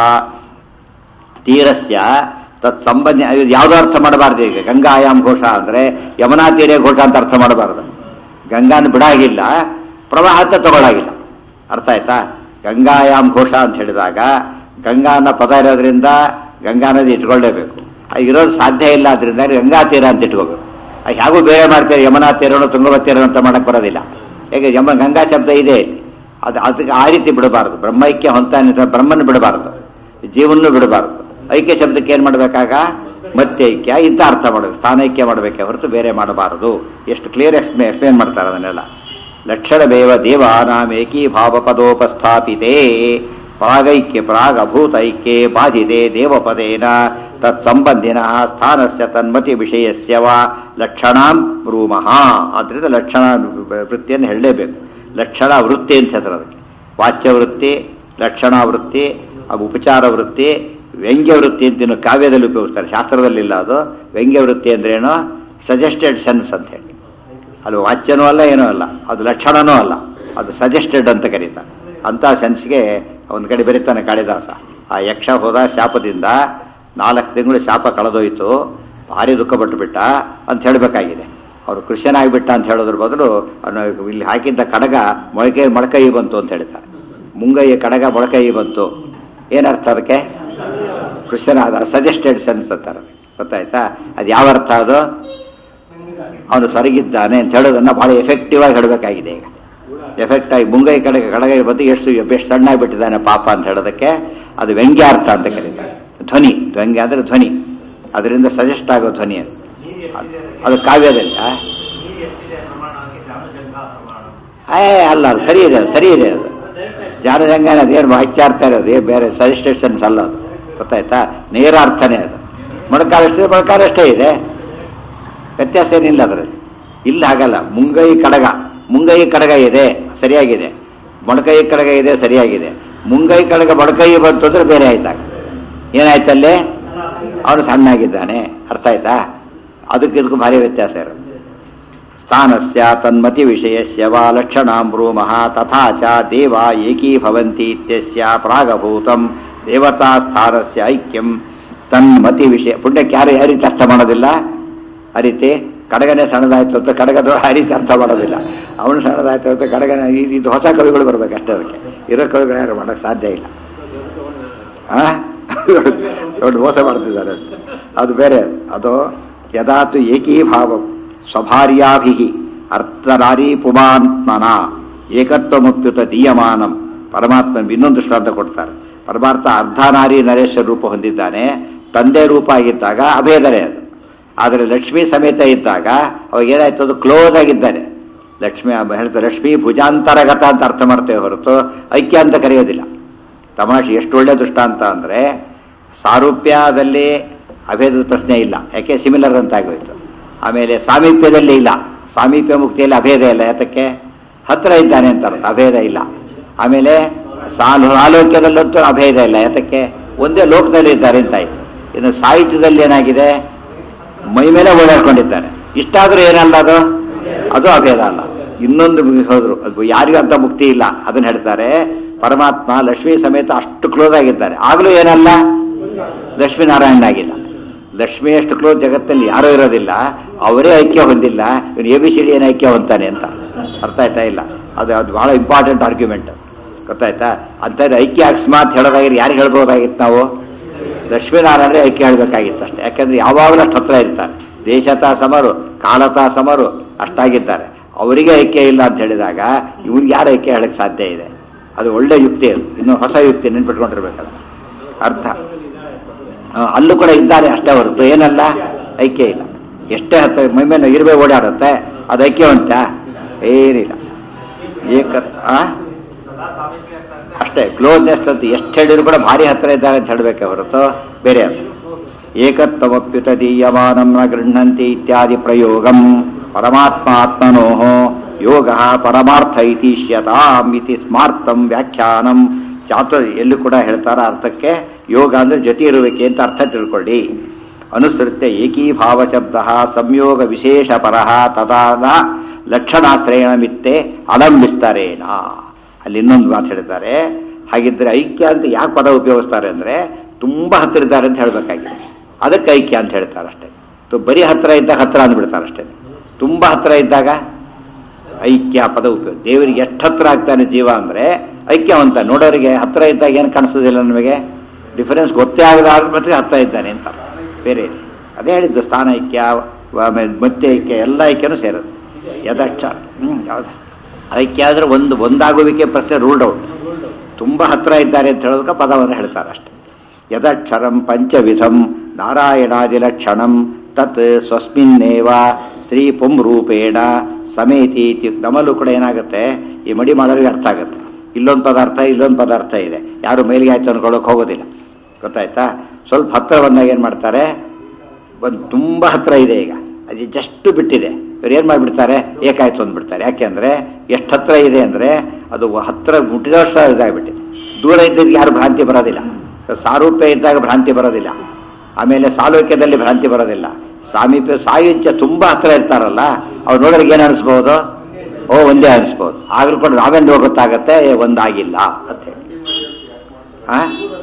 ತೀರಸ್ಯ ತತ್ ಸಂಬಂಧ ಇದು ಯಾವುದೋ ಅರ್ಥ ಮಾಡಬಾರ್ದು ಈಗ ಗಂಗಾಯಾಮ್ ಘೋಷ ಅಂದರೆ ಯಮುನಾ ತೀರೆ ಘೋಷ ಅಂತ ಅರ್ಥ ಮಾಡಬಾರ್ದು ಗಂಗಾನ ಬಿಡಾಗಿಲ್ಲ ಪ್ರವಾಹ ಅಂತ ತಗೊಳಾಗಿಲ್ಲ ಅರ್ಥ ಆಯ್ತಾ ಗಂಗಾಯಾಮ್ ಘೋಷ ಅಂತ ಹೇಳಿದಾಗ ಗಂಗಾ ಅನ್ನೋ ಪದ ಇರೋದ್ರಿಂದ ಗಂಗಾ ನದಿ ಇಟ್ಕೊಳ್ಳೇಬೇಕು ಅದು ಇರೋದು ಸಾಧ್ಯ ಇಲ್ಲ ಅದರಿಂದ ಗಂಗಾ ತೀರ ಅಂತ ಇಟ್ಕೋಬೇಕು ಅದು ಹೇಗೂ ಬೇರೆ ಮಾಡ್ತಾರೆ ಯಮುನಾ ತೀರನೋ ತುಂಗಭದ್ರಾ ತೀರ ಅಂತ ಮಾಡಕ್ಕೆ ಬರೋದಿಲ್ಲ ಹೇಗೆ ಯಮ ಗಂಗಾ ಶಬ್ದ ಇದೆ ಅದು ಅದಕ್ಕೆ ಆ ರೀತಿ ಬಿಡಬಾರ್ದು ಬ್ರಹ್ಮೈಕ್ಯ ಹೊಂತ ಬ್ರಹ್ಮನ ಬಿಡಬಾರ್ದು ಜೀವನೂ ಬಿಡಬಾರ್ದು ಐಕ್ಯ ಶಬ್ದಕ್ಕೆ ಏನು ಮಾಡಬೇಕಾಗ ಮತ್ತೆ ಐಕ್ಯ ಇಂಥ ಅರ್ಥ ಮಾಡಬೇಕು ಸ್ಥಾನೈಕ್ಯ ಮಾಡಬೇಕೆ ಹೊರತು ಬೇರೆ ಮಾಡಬಾರದು ಎಷ್ಟು ಕ್ಲಿಯರ್ ಎಕ್ಸ್ಪ್ಲೇ ಎಕ್ಸ್ಪ್ಲೇನ್ ಮಾಡ್ತಾರೆ ಅದನ್ನೆಲ್ಲ ಲಕ್ಷಣಮೇವ ದೇವಾನಾಂ ಏಕೀಭಾವ ಪದೋಪಸ್ಥಾಪಿತೆ ಪ್ರಾಗೈಕ್ಯ ಪ್ರಾಗಭೂತೈಕ್ಯೆ ಬಾಧಿತೆ ದೇವಪದೇನ ತತ್ ಸಂಬಂಧಿನ ಸ್ಥಾನಸ್ಯ ತನ್ಮತಿ ವಿಷಯಸ್ಯ ವಾ ಲಕ್ಷಣಾಂ ಬ್ರೂಮಃ ಆದ್ದರಿಂದ ಲಕ್ಷಣ ವೃತ್ತಿಯನ್ನು ಹೇಳಲೇಬೇಕು ಲಕ್ಷಣ ವೃತ್ತಿ ಅಂತ ಹೇಳ್ತಾರೆ ಅದಕ್ಕೆ ವಾಚ್ಯ ವೃತ್ತಿ ಲಕ್ಷಣ ವೃತ್ತಿ ಆ ಉಪಚಾರ ವೃತ್ತಿ ವ್ಯಂಗ್ಯ ವೃತ್ತಿ ಅಂತ ಇನ್ನು ಕಾವ್ಯದಲ್ಲಿ ಉಪಯೋಗಿಸ್ತಾರೆ ಶಾಸ್ತ್ರದಲ್ಲಿಲ್ಲ ಅದು ವ್ಯಂಗ್ಯ ವೃತ್ತಿ ಅಂದ್ರೇನು ಸಜೆಸ್ಟೆಡ್ ಸೆನ್ಸ್ ಅಂತ ಹೇಳಿ ಅದು ವಾಚ್ಯನೂ ಅಲ್ಲ ಏನೂ ಅಲ್ಲ ಅದು ಲಕ್ಷಣನೂ ಅಲ್ಲ ಅದು ಸಜೆಸ್ಟೆಡ್ ಅಂತ ಕರೀತಾರೆ ಅಂಥ ಸೆನ್ಸ್ಗೆ ಒಂದು ಕಡೆ ಬರೀತಾನೆ ಕಾಳಿದಾಸ ಆ ಯಕ್ಷ ಹೋದ ಶಾಪದಿಂದ ನಾಲ್ಕು ತಿಂಗಳು ಶಾಪ ಕಳೆದೋಯ್ತು ಭಾರಿ ದುಃಖ ಪಟ್ಟು ಬಿಟ್ಟ ಅಂತ ಹೇಳಬೇಕಾಗಿದೆ ಅವರು ಕೃಷ್ಣನಾಗಿಬಿಟ್ಟ ಅಂತ ಹೇಳೋದ್ರ ಬದಲು ಅವನು ಇಲ್ಲಿ ಹಾಕಿದ್ದ ಕಡಗ ಮೊಳಕೆ ಮೊಳಕೈ ಬಂತು ಅಂತ ಹೇಳ್ತಾರೆ ಮುಂಗೈಯ ಕಡಗ ಮೊಳಕೈ ಬಂತು ಏನರ್ಥ ಅದಕ್ಕೆ ಕೃಷ್ಣನಾದ ಸಜೆಸ್ಟೆಡ್ ಸೆನ್ಸ್ ಅಂತಾರೆ ಗೊತ್ತಾಯ್ತಾ ಅದು ಯಾವ ಅರ್ಥ ಅದು ಅವನು ಸೊರಗಿದ್ದಾನೆ ಅಂತ ಹೇಳೋದನ್ನ ಬಹಳ ಎಫೆಕ್ಟಿವ್ ಆಗಿ ಹೇಳಬೇಕಾಗಿದೆ ಈಗ ಎಫೆಕ್ಟ್ ಆಗಿ ಮುಂಗೈ ಕಡೆಗೆ ಕಡಗೈ ಬಂದು ಎಷ್ಟು ಎಷ್ಟು ಸಣ್ಣ ಆಗಿಬಿಟ್ಟಿದ್ದಾನೆ ಪಾಪ ಅಂತ ಹೇಳೋದಕ್ಕೆ ಅದು ವ್ಯಂಗ್ಯಾರ್ಥ ಅಂತ ಕರೀತಾರೆ ಧ್ವನಿ ವ್ಯಂಗ್ಯ ಅಂದರೆ ಧ್ವನಿ ಅದರಿಂದ ಸಜೆಸ್ಟ್ ಆಗೋ ಧ್ವನಿ ಅದು ನೀರು ಎಷ್ಟಿದೆ ಅದಕ್ಕೆ? ಅದು ಕಾವ್ಯದಲ್ಲಿ ಆ? ನೀರು ಎಷ್ಟಿದೆ ಪ್ರಮಾಣಕ್ಕೆ ಜಾಮಜಂಘ ಪ್ರಮಾಣ ಏ ಅಲ್ಲ ಅದು ಸರಿ ಇದೆ ಅದು ಸರಿ ಇದೆ ಅದು ಜಾನಜಂಗನ ಅದೇನು ಹೆಚ್ಚಾರ್ಥ ಇರೋದು ಏನು ಬೇರೆ ಸಜೆಸ್ಟೇಷನ್ಸ್ ಅಲ್ಲ ಅದು ಗೊತ್ತಾಯ್ತಾ ನೇರ ಅರ್ಥನೇ ಅದು ಮೊಣಕಾಲಷ್ಟೇ ಮೊಣಕಾಲಷ್ಟೇ ಇದೆ ವ್ಯತ್ಯಾಸ ಏನಿಲ್ಲ ಅದರಲ್ಲಿ ಇಲ್ಲಿ ಹಾಗಲ್ಲ ಮುಂಗೈ ಕಡಗ ಮುಂಗೈ ಕಡಗ ಇದೆ ಸರಿಯಾಗಿದೆ ಮೊಣಕೈ ಕಡಗ ಇದೆ ಸರಿಯಾಗಿದೆ ಮುಂಗೈ ಕಡಗ ಮೊಣಕೈ ಬಂತು ಅಂದ್ರೆ ಬೇರೆ ಆಯ್ತಾಗ ಏನಾಯ್ತಲ್ಲಿ ಅವನು ಸಣ್ಣಾಗಿದ್ದಾನೆ ಅರ್ಥ ಆಯ್ತಾ ಅದಕ್ಕೆ ಇದಕ್ಕೂ ಭಾರಿ ವ್ಯತ್ಯಾಸ ಇರೋದು ಸ್ಥಾನಸ್ಯ ತನ್ಮತಿ ವಿಷಯಸ್ಯ ವಾ ಲಕ್ಷಣಾಂ ಬ್ರೂಮಃ ತಥಾ ಚ ದೇವ ಏಕೀಭವಂತಿ ಇತ್ಯಸ್ಯ ಪ್ರಾಗಭೂತಂ ದೇವತಾ ಸ್ಥಾನಸ್ಯ ಐಕ್ಯಂ ತನ್ಮತಿ ವಿಷಯ ಪುಣ್ಯಕ್ಕೆ ಯಾರು ಯಾವ ರೀತಿ ಅರ್ಥ ಮಾಡೋದಿಲ್ಲ ಆ ರೀತಿ ಕಡಗನೆ ಸಣ್ಣದಾಯ್ತು ಅಂತ ಕಡಗದೊಳ ಆ ರೀತಿ ಅರ್ಥ ಮಾಡೋದಿಲ್ಲ ಅವನು ಸಣ್ಣದಾಯ್ತು ಅಂತ ಕಡಗನ ಈ- ಇದು ಹೊಸ ಕವಿಗಳು ಬರ್ಬೇಕು ಅಷ್ಟೇ ಅದಕ್ಕೆ ಇರೋ ಕವಿಗಳು ಯಾರು ಮಾಡೋಕ್ಕೆ ಸಾಧ್ಯ ಇಲ್ಲ ಆ? ದೊಡ್ಡ ಮೋಸ ಮಾಡ್ತಿದ್ದಾರೆ ಅದು. ಅದು ಬೇರೆ ಅದು. ಅದು ಯದಾತು ಏಕೀಭಾವ ಸ್ವಭಾರ್ಯಾಭಿ ಅರ್ಥನಾರಿ ಪುಮಾತ್ಮನ ಏಕತ್ವಮುಪ್ಯುತ ದೀಯಮಾನಂ ಪರಮಾತ್ಮ ಇನ್ನೊಂದು ದೃಷ್ಟಾಂತ ಕೊಡ್ತಾರೆ ಪರಮಾತ್ಮ ಅರ್ಧನಾರಿ ನರೇಶ್ವರ ರೂಪ ಹೊಂದಿದ್ದಾನೆ ತಂದೆ ರೂಪ ಆಗಿದ್ದಾಗ ಅಭೇದನೆ ಅದು ಆದರೆ ಲಕ್ಷ್ಮೀ ಸಮೇತ ಇದ್ದಾಗ ಅವಾಗ ಏನಾಯ್ತು ಅದು ಕ್ಲೋಸ್ ಆಗಿದ್ದಾನೆ ಲಕ್ಷ್ಮಿ ಹೇಳ್ತಾರೆ ಲಕ್ಷ್ಮೀ ಭುಜಾಂತರಗತ ಅಂತ ಅರ್ಥ ಮಾಡ್ತೇವೆ ಹೊರತು ಐಕ್ಯ ಅಂತ ಕರೆಯೋದಿಲ್ಲ ತಮಾಷೆ ಎಷ್ಟು ಒಳ್ಳೆ ದೃಷ್ಟಾಂತ ಅಂದರೆ ಸಾರೂಪ್ಯದಲ್ಲಿ ಅಭೇದದ ಪ್ರಶ್ನೆ ಇಲ್ಲ ಯಾಕೆ ಸಿಮಿಲರ್ ಅಂತ ಆಗೋಯ್ತು ಆಮೇಲೆ ಸಾಮೀಪ್ಯದಲ್ಲಿ ಇಲ್ಲ ಸಾಮೀಪ್ಯ ಮುಕ್ತಿಯಲ್ಲಿ ಅಭೇದ ಇಲ್ಲ ಯಾತಕ್ಕೆ ಹತ್ರ ಇದ್ದಾನೆ ಅಂತ ಅರ್ಥ ಅಭೇದ ಇಲ್ಲ ಆಮೇಲೆ ಸಾಲು ಆಲೋಕ್ಯದಲ್ಲಂತೂ ಅಭೇದ ಇಲ್ಲ ಯಾತಕ್ಕೆ ಒಂದೇ ಲೋಕದಲ್ಲಿ ಇದ್ದಾರೆ ಅಂತ ಆಯ್ತು ಇನ್ನು ಸಾಹಿತ್ಯದಲ್ಲಿ ಏನಾಗಿದೆ ಮೈ ಮೇಲೆ ಓಡಾಡ್ಕೊಂಡಿದ್ದಾರೆ ಇಷ್ಟಾದ್ರೂ ಏನಲ್ಲ ಅದು ಅದು ಅಭೇದ ಅಲ್ಲ ಇನ್ನೊಂದು ಹೋದ್ರು ಅದು ಯಾರಿಗೂ ಅಂತ ಮುಕ್ತಿ ಇಲ್ಲ ಅದನ್ನ ಹೇಳ್ತಾರೆ ಪರಮಾತ್ಮ ಲಕ್ಷ್ಮೀ ಸಮೇತ ಅಷ್ಟು ಕ್ಲೋಸ್ ಆಗಿದ್ದಾರೆ ಆಗಲೂ ಏನಲ್ಲ ಲಕ್ಷ್ಮೀನಾರಾಯಣ ಆಗಿಲ್ಲ ಲಕ್ಷ್ಮಿ ಅಷ್ಟು ಕ್ಲೋಸ್ ಜಗತ್ತಲ್ಲಿ ಯಾರೂ ಇರೋದಿಲ್ಲ ಅವರೇ ಐಕ್ಯ ಹೊಂದಿಲ್ಲ ಇವನು ಎ ಬಿ ಸಿ ಡಿ ಏನು ಐಕ್ಯ ಹೊಂತಾನೆ ಅಂತ ಅರ್ಥ ಆಯ್ತಾ ಇಲ್ಲ ಅದು ಅದು ಬಹಳ ಇಂಪಾರ್ಟೆಂಟ್ ಆರ್ಗ್ಯುಮೆಂಟ್ ಗೊತ್ತಾಯ್ತಾ ಅಂಥದ್ದು ಐಕ್ಯ ಅಕಸ್ಮಾತ್ ಹೇಳೋದಾಗಿದ್ರೆ ಯಾರಿಗೆ ಹೇಳ್ಬೋದಾಗಿತ್ತು ನಾವು ಲಕ್ಷ್ಮೀನಾರಾಯಣರೇ ಐಕ್ಯ ಹೇಳಬೇಕಾಗಿತ್ತು ಅಷ್ಟೇ ಯಾಕಂದ್ರೆ ಯಾವಾಗಲೂ ಅಷ್ಟು ಹತ್ರ ಇರ್ತಾರೆ ದೇಶತಾ ಸಮರು ಕಾಲತಾ ಸಮರು ಅಷ್ಟಾಗಿದ್ದಾರೆ ಅವರಿಗೆ ಐಕ್ಯ ಇಲ್ಲ ಅಂತ ಹೇಳಿದಾಗ ಇವ್ರಿಗೆ ಯಾರು ಐಕ್ಯ ಹೇಳಕ್ಕೆ ಸಾಧ್ಯ ಇದೆ ಅದು ಒಳ್ಳೆ ಯುಕ್ತಿ ಅದು ಇನ್ನು ಹೊಸ ಯುಕ್ತಿ ನೆನ್ಪಿಟ್ಕೊಂಡಿರ್ಬೇಕಲ್ಲ ಅರ್ಥ ಆ, ಅಲ್ಲೂ ಕೂಡ ಇದ್ದಾರೆ ಅಷ್ಟೇ ಹೊರತು ಏನಲ್ಲ ಐಕ್ಯ ಇಲ್ಲ ಎಷ್ಟೇ ಹತ್ತ ಮೈ ಮೇಲೆ ಇರುವೆ ಓಡಾಡುತ್ತೆ ಅದು ಐಕ್ಯ ಉಂಟಾ ಏನಿಲ್ಲ ಏಕ ಆ? ಸದಾ ಸಾಮೀಪ್ಯ ಅಂತ ಅಂದ್ರೆ ಅಷ್ಟೇ ಕ್ಲೋಸ್ನೆಸ್ ಅಂತ ಎಷ್ಟು ಹೇಳಿದ್ರು ಕೂಡ ಭಾರಿ ಹತ್ರ ಇದ್ದಾರೆ ಅಂತ ಹೇಳಬೇಕೆ ಹೊರತು ಬೇರೆ ಅಲ್ಲ ಏಕತ್ವಮಪ್ಯುತದೀಯಮಾನಂ ನ ಗೃಹಂತಿ ಇತ್ಯಾದಿ ಪ್ರಯೋಗಂ ಪರಮಾತ್ಮಾತ್ಮನೋ ಯೋಗ ಪರಮಾರ್ಥ ಇತಿಷ್ಯತಾಂ ಇತಿ ಸ್ಮಾರ್ತಂ ವ್ಯಾಖ್ಯಾನಂ ಚಾತುರ್ ಎಲ್ಲೂ ಕೂಡ ಹೇಳ್ತಾರ ಅರ್ಥಕ್ಕೆ ಯೋಗ ಅಂದ್ರೆ ಜೊತೆ ಇರುವಿಕೆ ಅಂತ ಅರ್ಥ ತಿಳ್ಕೊಳ್ಳಿ ಅನುಸೃತ್ಯ ಏಕೀಭಾವ ಶಬ್ದ ಸಂಯೋಗ ವಿಶೇಷ ಪರಃ ತದಾದ ಲಕ್ಷಣಾಶ್ರಯಣ ಮಿತ್ತೆ ಅಲಂಬಿಸ್ತಾರೇನ ಅಲ್ಲಿ ಇನ್ನೊಂದು ಮಾತು ಹೇಳ್ತಾರೆ ಹಾಗಿದ್ರೆ ಐಕ್ಯ ಅಂತ ಯಾಕೆ ಪದ ಉಪಯೋಗಿಸ್ತಾರೆ ಅಂದ್ರೆ ತುಂಬಾ ಹತ್ತಿರ ಇದ್ದಾರೆ ಅಂತ ಹೇಳ್ಬೇಕಾಗಿದೆ ಅದಕ್ಕೆ ಐಕ್ಯ ಅಂತ ಹೇಳ್ತಾರೆ ಅಷ್ಟೇ ತು- ಬರೀ ಹತ್ತಿರ ಇದ್ದಾಗ ಹತ್ತಿರ ಅಂದ್ಬಿಡ್ತಾರೆ ಅಷ್ಟೇ ತುಂಬಾ ಹತ್ತಿರ ಇದ್ದಾಗ ಐಕ್ಯ ಪದ ಉಪಯೋಗ ದೇವರಿಗೆ ಎಷ್ಟು ಹತ್ರ ಆಗ್ತಾನೆ ಜೀವ ಅಂದ್ರೆ ಐಕ್ಯವಂತ ನೋಡೋರಿಗೆ ಹತ್ರ ಇದ್ದಾಗ ಏನು ಕಾಣಿಸೋದಿಲ್ಲ ನಮಗೆ ಡಿಫರೆನ್ಸ್ ಗೊತ್ತೇ ಆಗದ ಮತ್ತೆ ಹತ್ರ ಇದ್ದಾನೆ ಅಂತ ಬೇರೆ ಇಲ್ಲ. ಅದೇ ಹೇಳಿದ್ದು ಸ್ಥಾನ ಐಕ್ಯ ಆಮೇಲೆ ಮತ್ತೆ ಐಕ್ಯ ಎಲ್ಲ ಐಕ್ಯನೂ ಸೇರೋದು ಯದಕ್ಷ ಹ್ಮ್ ಯಾವ್ದು ಐಕ್ಯ ಆದ್ರೆ ಒಂದು ಒಂದಾಗುವಿಕೆ ಪ್ರಶ್ನೆ ರೂಲ್ಡ್ ಔಟ್ ತುಂಬಾ ಹತ್ರ ಇದ್ದಾರೆ ಅಂತ ಹೇಳೋದಕ್ಕೆ ಪದವನ್ನು ಹೇಳ್ತಾರೆ ಅಷ್ಟೆ ಯದಕ್ಷರಂ ಪಂಚವಿಧಂ ನಾರಾಯಣಾದಿಲಕ್ಷಣಂ ತತ್ ಸ್ವಸ್ಮಿನ್ನೇವ ಸ್ತ್ರೀ ಪುಂ ರೂಪೇಣ ಸಮೇತಿ ಇತಿ ನಮ್ಮಲ್ಲೂ ಕೂಡ ಏನಾಗುತ್ತೆ ಈ ಮಡಿ ಮಾಡೋರಿಗೆ ಅರ್ಥ ಆಗುತ್ತೆ ಇಲ್ಲೊಂದು ಪದಾರ್ಥ ಇಲ್ಲೊಂದು ಪದಾರ್ಥ ಇದೆ ಯಾರು ಮೇಲಿಗೆ ಆಯ್ತು ಅನ್ಕೊಳ್ಳೋಕೆ ಹೋಗೋದಿಲ್ಲ ಗೊತ್ತಾಯ್ತಾ ಸ್ವಲ್ಪ ಹತ್ರ ಬಂದಾಗ ಏನು ಮಾಡ್ತಾರೆ ಒಂದು ತುಂಬ ಹತ್ರ ಇದೆ ಈಗ ಅದು ಜಸ್ಟ್ ಬಿಟ್ಟಿದೆ ಇವ್ರು ಏನು ಮಾಡಿಬಿಡ್ತಾರೆ ಏಕಾಯ್ತು ಅಂದ್ಬಿಡ್ತಾರೆ ಯಾಕೆಂದ್ರೆ ಎಷ್ಟು ಹತ್ರ ಇದೆ ಅಂದರೆ ಅದು ಹತ್ರ ಮುಟ್ಟಿದಷ್ಟು ಇದಾಗ್ಬಿಟ್ಟಿದೆ ದೂರ ಇದ್ದಿದ್ದು ಯಾರು ಭ್ರಾಂತಿ ಬರೋದಿಲ್ಲ ಸಾರೂಪ್ಯ ಇದ್ದಾಗ ಭ್ರಾಂತಿ ಬರೋದಿಲ್ಲ ಆಮೇಲೆ ಸಾಲೋಕ್ಯದಲ್ಲಿ ಭ್ರಾಂತಿ ಬರೋದಿಲ್ಲ ಸಾಮೀಪ್ಯ ಸಾಯುಜ್ಯ ತುಂಬಾ ಹತ್ರ ಇರ್ತಾರಲ್ಲ ಅವ್ರು ನೋಡೋರಿಗೆ ಏನು ಅನಿಸ್ಬೋದು ಓ ಒಂದೇ ಅನಿಸ್ಬೋದು ಆಗ್ಲೂ ಕೂಡ ನಾವೆಂದು ಗೊತ್ತಾಗತ್ತೆ ಏ, ಒಂದಾಗಿಲ್ಲ ಅಂತ ಹೇಳಿ ಆ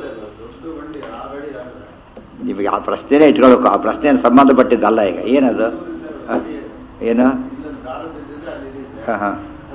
ನಿಮಗೆ ಆ ಪ್ರಶ್ನೆನೇ ಇಟ್ಕೊಳ್ಬೇಕು ಆ ಪ್ರಶ್ನೆ ಸಂಬಂಧಪಟ್ಟಿದ್ದಲ್ಲ ಈಗ ಏನದು ಆ? ಏನು ಹಾಂ ಹಾಂ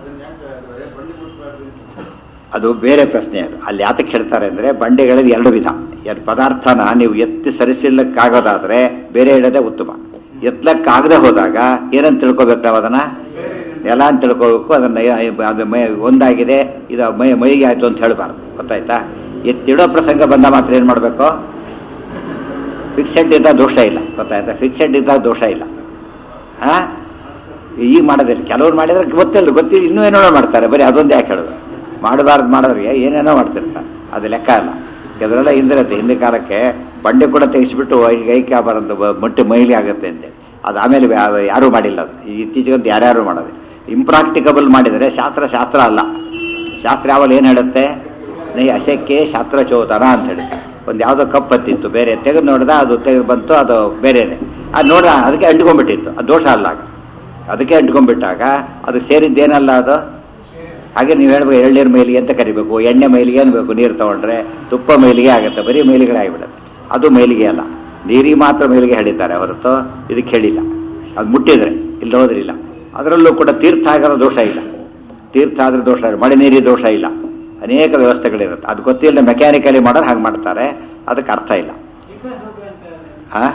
ಅದು ಬೇರೆ ಪ್ರಶ್ನೆ ಅದು ಅಲ್ಲಿ ಯಾತಕ್ಕೆ ಹೇಳ್ತಾರೆ ಅಂದರೆ ಬಂಡೆಗಳಲ್ಲಿ ಎರಡು ವಿಧ ಎರಡು ಪದಾರ್ಥನ ನೀವು ಎತ್ತಿ ಸರಿಸಿಲ್ಲಕ್ಕಾಗೋದಾದ್ರೆ ಬೇರೆ ಇಡೋದೇ ಉತ್ತಮ ಎತ್ತಲಕ್ಕಾಗದೆ ಹೋದಾಗ ಏನಂತ ತಿಳ್ಕೊಬೇಕು ನಾವು ಅದನ್ನ ನೆಲ ಅಂತ ತಿಳ್ಕೊಬೇಕು ಅದನ್ನ ಯ- ಅದು ಮೈ ಒಂದಾಗಿದೆ ಇದು ಮೈ ಮೈಗೆ ಆಯ್ತು ಅಂತ ಹೇಳಬಾರ್ದು ಗೊತ್ತಾಯ್ತಾ ಎತ್ತಿಡೋ ಪ್ರಸಂಗ ಬಂದ ಮಾತ್ರ ಏನು ಮಾಡಬೇಕು ಫಿಕ್ಸೆಡ್ ಇದ್ದಾಗ ದೋಷ ಇಲ್ಲ ಗೊತ್ತಾಯ್ತಾ ಫಿಕ್ಸೆಡ್ ಇದ್ದಾಗ ದೋಷ ಇಲ್ಲ ಹಾ ಈಗ ಮಾಡೋದಿಲ್ಲ ಕೆಲವ್ರು ಮಾಡಿದ್ರೆ ಗೊತ್ತಿಲ್ಲ ಗೊತ್ತಿಲ್ಲ ಇನ್ನೂ ಏನೋ ಮಾಡ್ತಾರೆ ಬರೀ ಅದೊಂದೇ ಯಾಕೆ ಹೇಳೋದು ಮಾಡಬಾರ್ದು ಮಾಡೋರಿಗೆ ಏನೇನೋ ಮಾಡ್ತಿರ್ತಾರೆ ಅದು ಲೆಕ್ಕ ಅಲ್ಲ ಕೆಲವರೆಲ್ಲ ಹಿಂದಿರತ್ತೆ ಹಿಂದಿನ ಕಾಲಕ್ಕೆ ಬಂಡೆ ಕೂಡ ತೆಗೆಸಿಬಿಟ್ಟು ಐಕ್ಯ ಬರೋದು ಮಟ್ಟಿ ಮೈಲಿ ಆಗುತ್ತೆ ಅಂತ ಅದು ಆಮೇಲೆ ಯಾ- ಯಾರೂ ಮಾಡಿಲ್ಲ ಅದು ಇತ್ತೀಚೆಗಂತೂ ಯಾರ್ಯಾರು ಮಾಡೋದು ಇಂಪ್ರಾಕ್ಟಿಕಬಲ್ ಮಾಡಿದರೆ ಶಾಸ್ತ್ರ ಶಾಸ್ತ್ರ ಅಲ್ಲ ಶಾಸ್ತ್ರ ಯಾವಲ್ಲಿ ಏನು ಹೇಳುತ್ತೆ ನೈ ಅಶಕ್ಕೆ ಶಾಸ್ತ್ರ ಚೋದನ ಅಂತ ಹೇಳುತ್ತೆ ಒಂದು ಯಾವುದೋ ಕಪ್ ಹತ್ತಿತ್ತು ಬೇರೆ ತೆಗೆದು ನೋಡಿದ ಅದು ತೆಗೆದು ಬಂತು ಅದು ಬೇರೆನೆ ಅದು ನೋಡ ಅದಕ್ಕೆ ಅಂಟ್ಕೊಂಡ್ಬಿಟ್ಟಿತ್ತು ಅದು ದೋಷ ಅಲ್ಲ ಆಗ ಅದಕ್ಕೆ ಅಂಟ್ಕೊಂಡ್ಬಿಟ್ಟಾಗ ಅದು ಸೇರಿದ್ದೇನಲ್ಲ ಅದು ಹಾಗೆ ನೀವು ಹೇಳ್ಬೇಕು ಎಳ್ನೀರು ಮೈಲಿಗೆ ಅಂತ ಕರಿಬೇಕು ಎಣ್ಣೆ ಮೈಲಿಗೆ ಅನ್ಬೇಕು ನೀರು ತಗೊಂಡ್ರೆ ತುಪ್ಪ ಮೈಲಿಗೆ ಆಗುತ್ತೆ ಬರೀ ಮೈಲಿಗೆ ಆಗಿಬಿಡುತ್ತೆ ಅದು ಮೈಲಿಗೆ ಅಲ್ಲ ನೀರಿಗೆ ಮಾತ್ರ ಮೈಲಿಗೆ ಹೇಳಿದ್ದಾರೆ ಹೊರತು ಇದಕ್ಕೆ ಹೇಳಿಲ್ಲ ಅದು ಮುಟ್ಟಿದ್ರೆ ಇಲ್ಲ ಹೋದ್ರಿಲ್ಲ ಅದರಲ್ಲೂ ಕೂಡ ತೀರ್ಥ ಆಗಿರೋ ದೋಷ ಇಲ್ಲ ತೀರ್ಥ ಆದ್ರೆ ದೋಷ ಇಲ್ಲ ಮಳೆ ನೀರಿ ದೋಷ ಇಲ್ಲ ಅನೇಕ ವ್ಯವಸ್ಥೆಗಳಿರುತ್ತೆ ಅದು ಗೊತ್ತಿಲ್ಲ ಮೆಕ್ಯಾನಿಕಲಿ ಮಾಡೋರು ಹಾಗೆ ಮಾಡ್ತಾರೆ ಅದಕ್ಕೆ ಅರ್ಥ ಇಲ್ಲ ಹಾ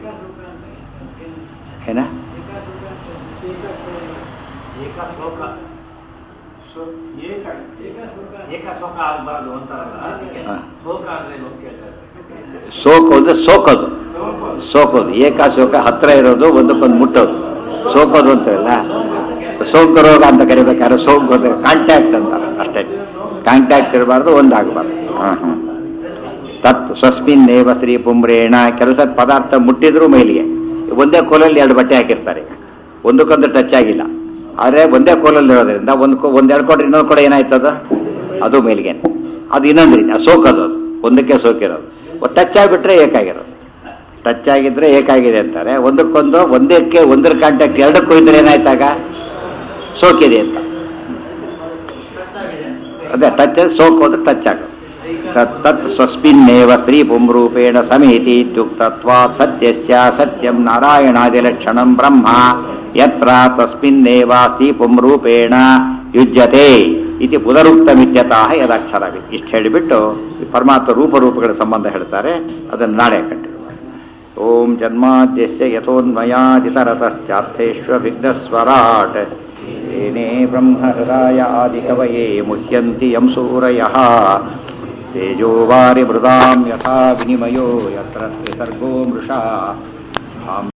ಏನ ಏಕ ಶೋಕ ಶೋ- ಏಕ ಏಕ ಶೋಕ ಆಗಬಾರ್ದು ಅಂತಾರಲ್ಲ ಅದಕ್ಕೆ ಹಾ. ಶೋಕ ಅಂದ್ರೆ ಏನು ಅಂತ ಕೇಳ್ತಾರೆ ಸೋಕು ಅಂದ್ರೆ ಸೋಕೋದು ಸೋಕೋದು ಏಕಾಶೋಕ ಹತ್ರ ಇರೋದು ಒಂದಕ್ಕೊಂದು ಮುಟ್ಟೋದು ಸೋಕೋದು ಅಂತಾರಲ್ಲ ಸೋಂಕು ರೋಗ ಅಂತ ಕರಿಬೇಕಾದ್ರೆ ಸೋಂಕು ಅಂತ ಕಾಂಟ್ಯಾಕ್ಟ್ ಅಂತಾರೆ ಅಷ್ಟೇ ಕಾಂಟ್ಯಾಕ್ಟ್ ಇರಬಾರ್ದು ಒಂದಾಗಬಾರ್ದು ಹಾಂ ಹಾಂ ತತ್ ಸ್ವಸ್ಮಿನ್ ನೇವ ಸ್ತ್ರೀ ಪುಂಬ್ರೇಣ ಕೆಲಸ ಪದಾರ್ಥ ಮುಟ್ಟಿದ್ರು ಮೈಲಿಗೆ ಒಂದೇ ಕೋಲಲ್ಲಿ ಎರಡು ಬಟ್ಟೆ ಹಾಕಿರ್ತಾರೆ ಈಗ ಒಂದಕ್ಕೊಂದು ಟಚ್ ಆಗಿಲ್ಲ ಆದರೆ ಒಂದೇ ಕೋಲಲ್ಲಿ ಇರೋದ್ರಿಂದ ಒಂದು ಕೋ ಒಂದು ಎರಡು ಕೊಟ್ರೆ ಇನ್ನೊಂದು ಕೂಡ ಏನಾಯ್ತದ ಅದು ಮೈಲಿಗೆ ಅದು ಇನ್ನೊಂದು ರೀತಿ ಸೋಕದು ಅದು ಒಂದಕ್ಕೆ ಸೋಕಿರೋದು ಟಚ್ ಆಗಿಬಿಟ್ರೆ ಏಕಾಗಿರೋದು ಟಚ್ ಆಗಿದ್ರೆ ಏಕಾಗಿದೆ ಅಂತಾರೆ ಒಂದಕ್ಕೊಂದು ಒಂದಕ್ಕೆ ಒಂದರ ಕಾಂಟ್ಯಾಕ್ಟ್ ಎರಡಕ್ಕೂ ಇದ್ರೆ ಏನಾಯ್ತಾಗ ಸೋಕಿದೆ ಅಂತ ಅದೇ ಟಚ್ ಸೋಕೋದು ಟಚ್ ಆಗೋದು ತತ್- ತತ್ ಸ್ವಸ್ಮಿನ್ನೇವ ಸ್ತ್ರೀ ಪುಂರೂಪೇಣ ಸಮೇತಿ ಇತ್ಯುಕ್ತತ್ವಾತ್ ಸತ್ಯಸ್ಯ ಸತ್ಯಂ ನಾರಾಯಣಾದಿಲಕ್ಷಣಂ ಬ್ರಹ್ಮ ಯತ್ರ ತಸ್ಮಿನ್ನೇವ ಸ್ತ್ರೀ ಪುಂರೂಪೇಣ ಯುಜ್ಯತೆ ಇತಿ ಪುನರುಕ್ತಮಿತ್ಯತಃ ಯದಕ್ಷರವಿ ಇಷ್ಟು ಹೇಳಿಬಿಟ್ಟು ಈ ಪರಮಾತ್ಮ ರೂಪರೂಪಗಳ ಸಂಬಂಧ ಹೇಳ್ತಾರೆ ಅದನ್ನು ನಾಳೆ ಕಂಡು ಓಂ ಜನ್ಮಾದ್ಯಸ್ಯ ಯಥೋನ್ಮಯಾದಿತರತಶ್ಚಾರ್ಥೇष्वभिघ्नस्वराट् तेने ब्रह्महृदाय आदिकवये मुह्यन्ति यं सूरयः तेजो वारिमृदां यथा विनिमयो यत्र त्रिसर्गो मृषा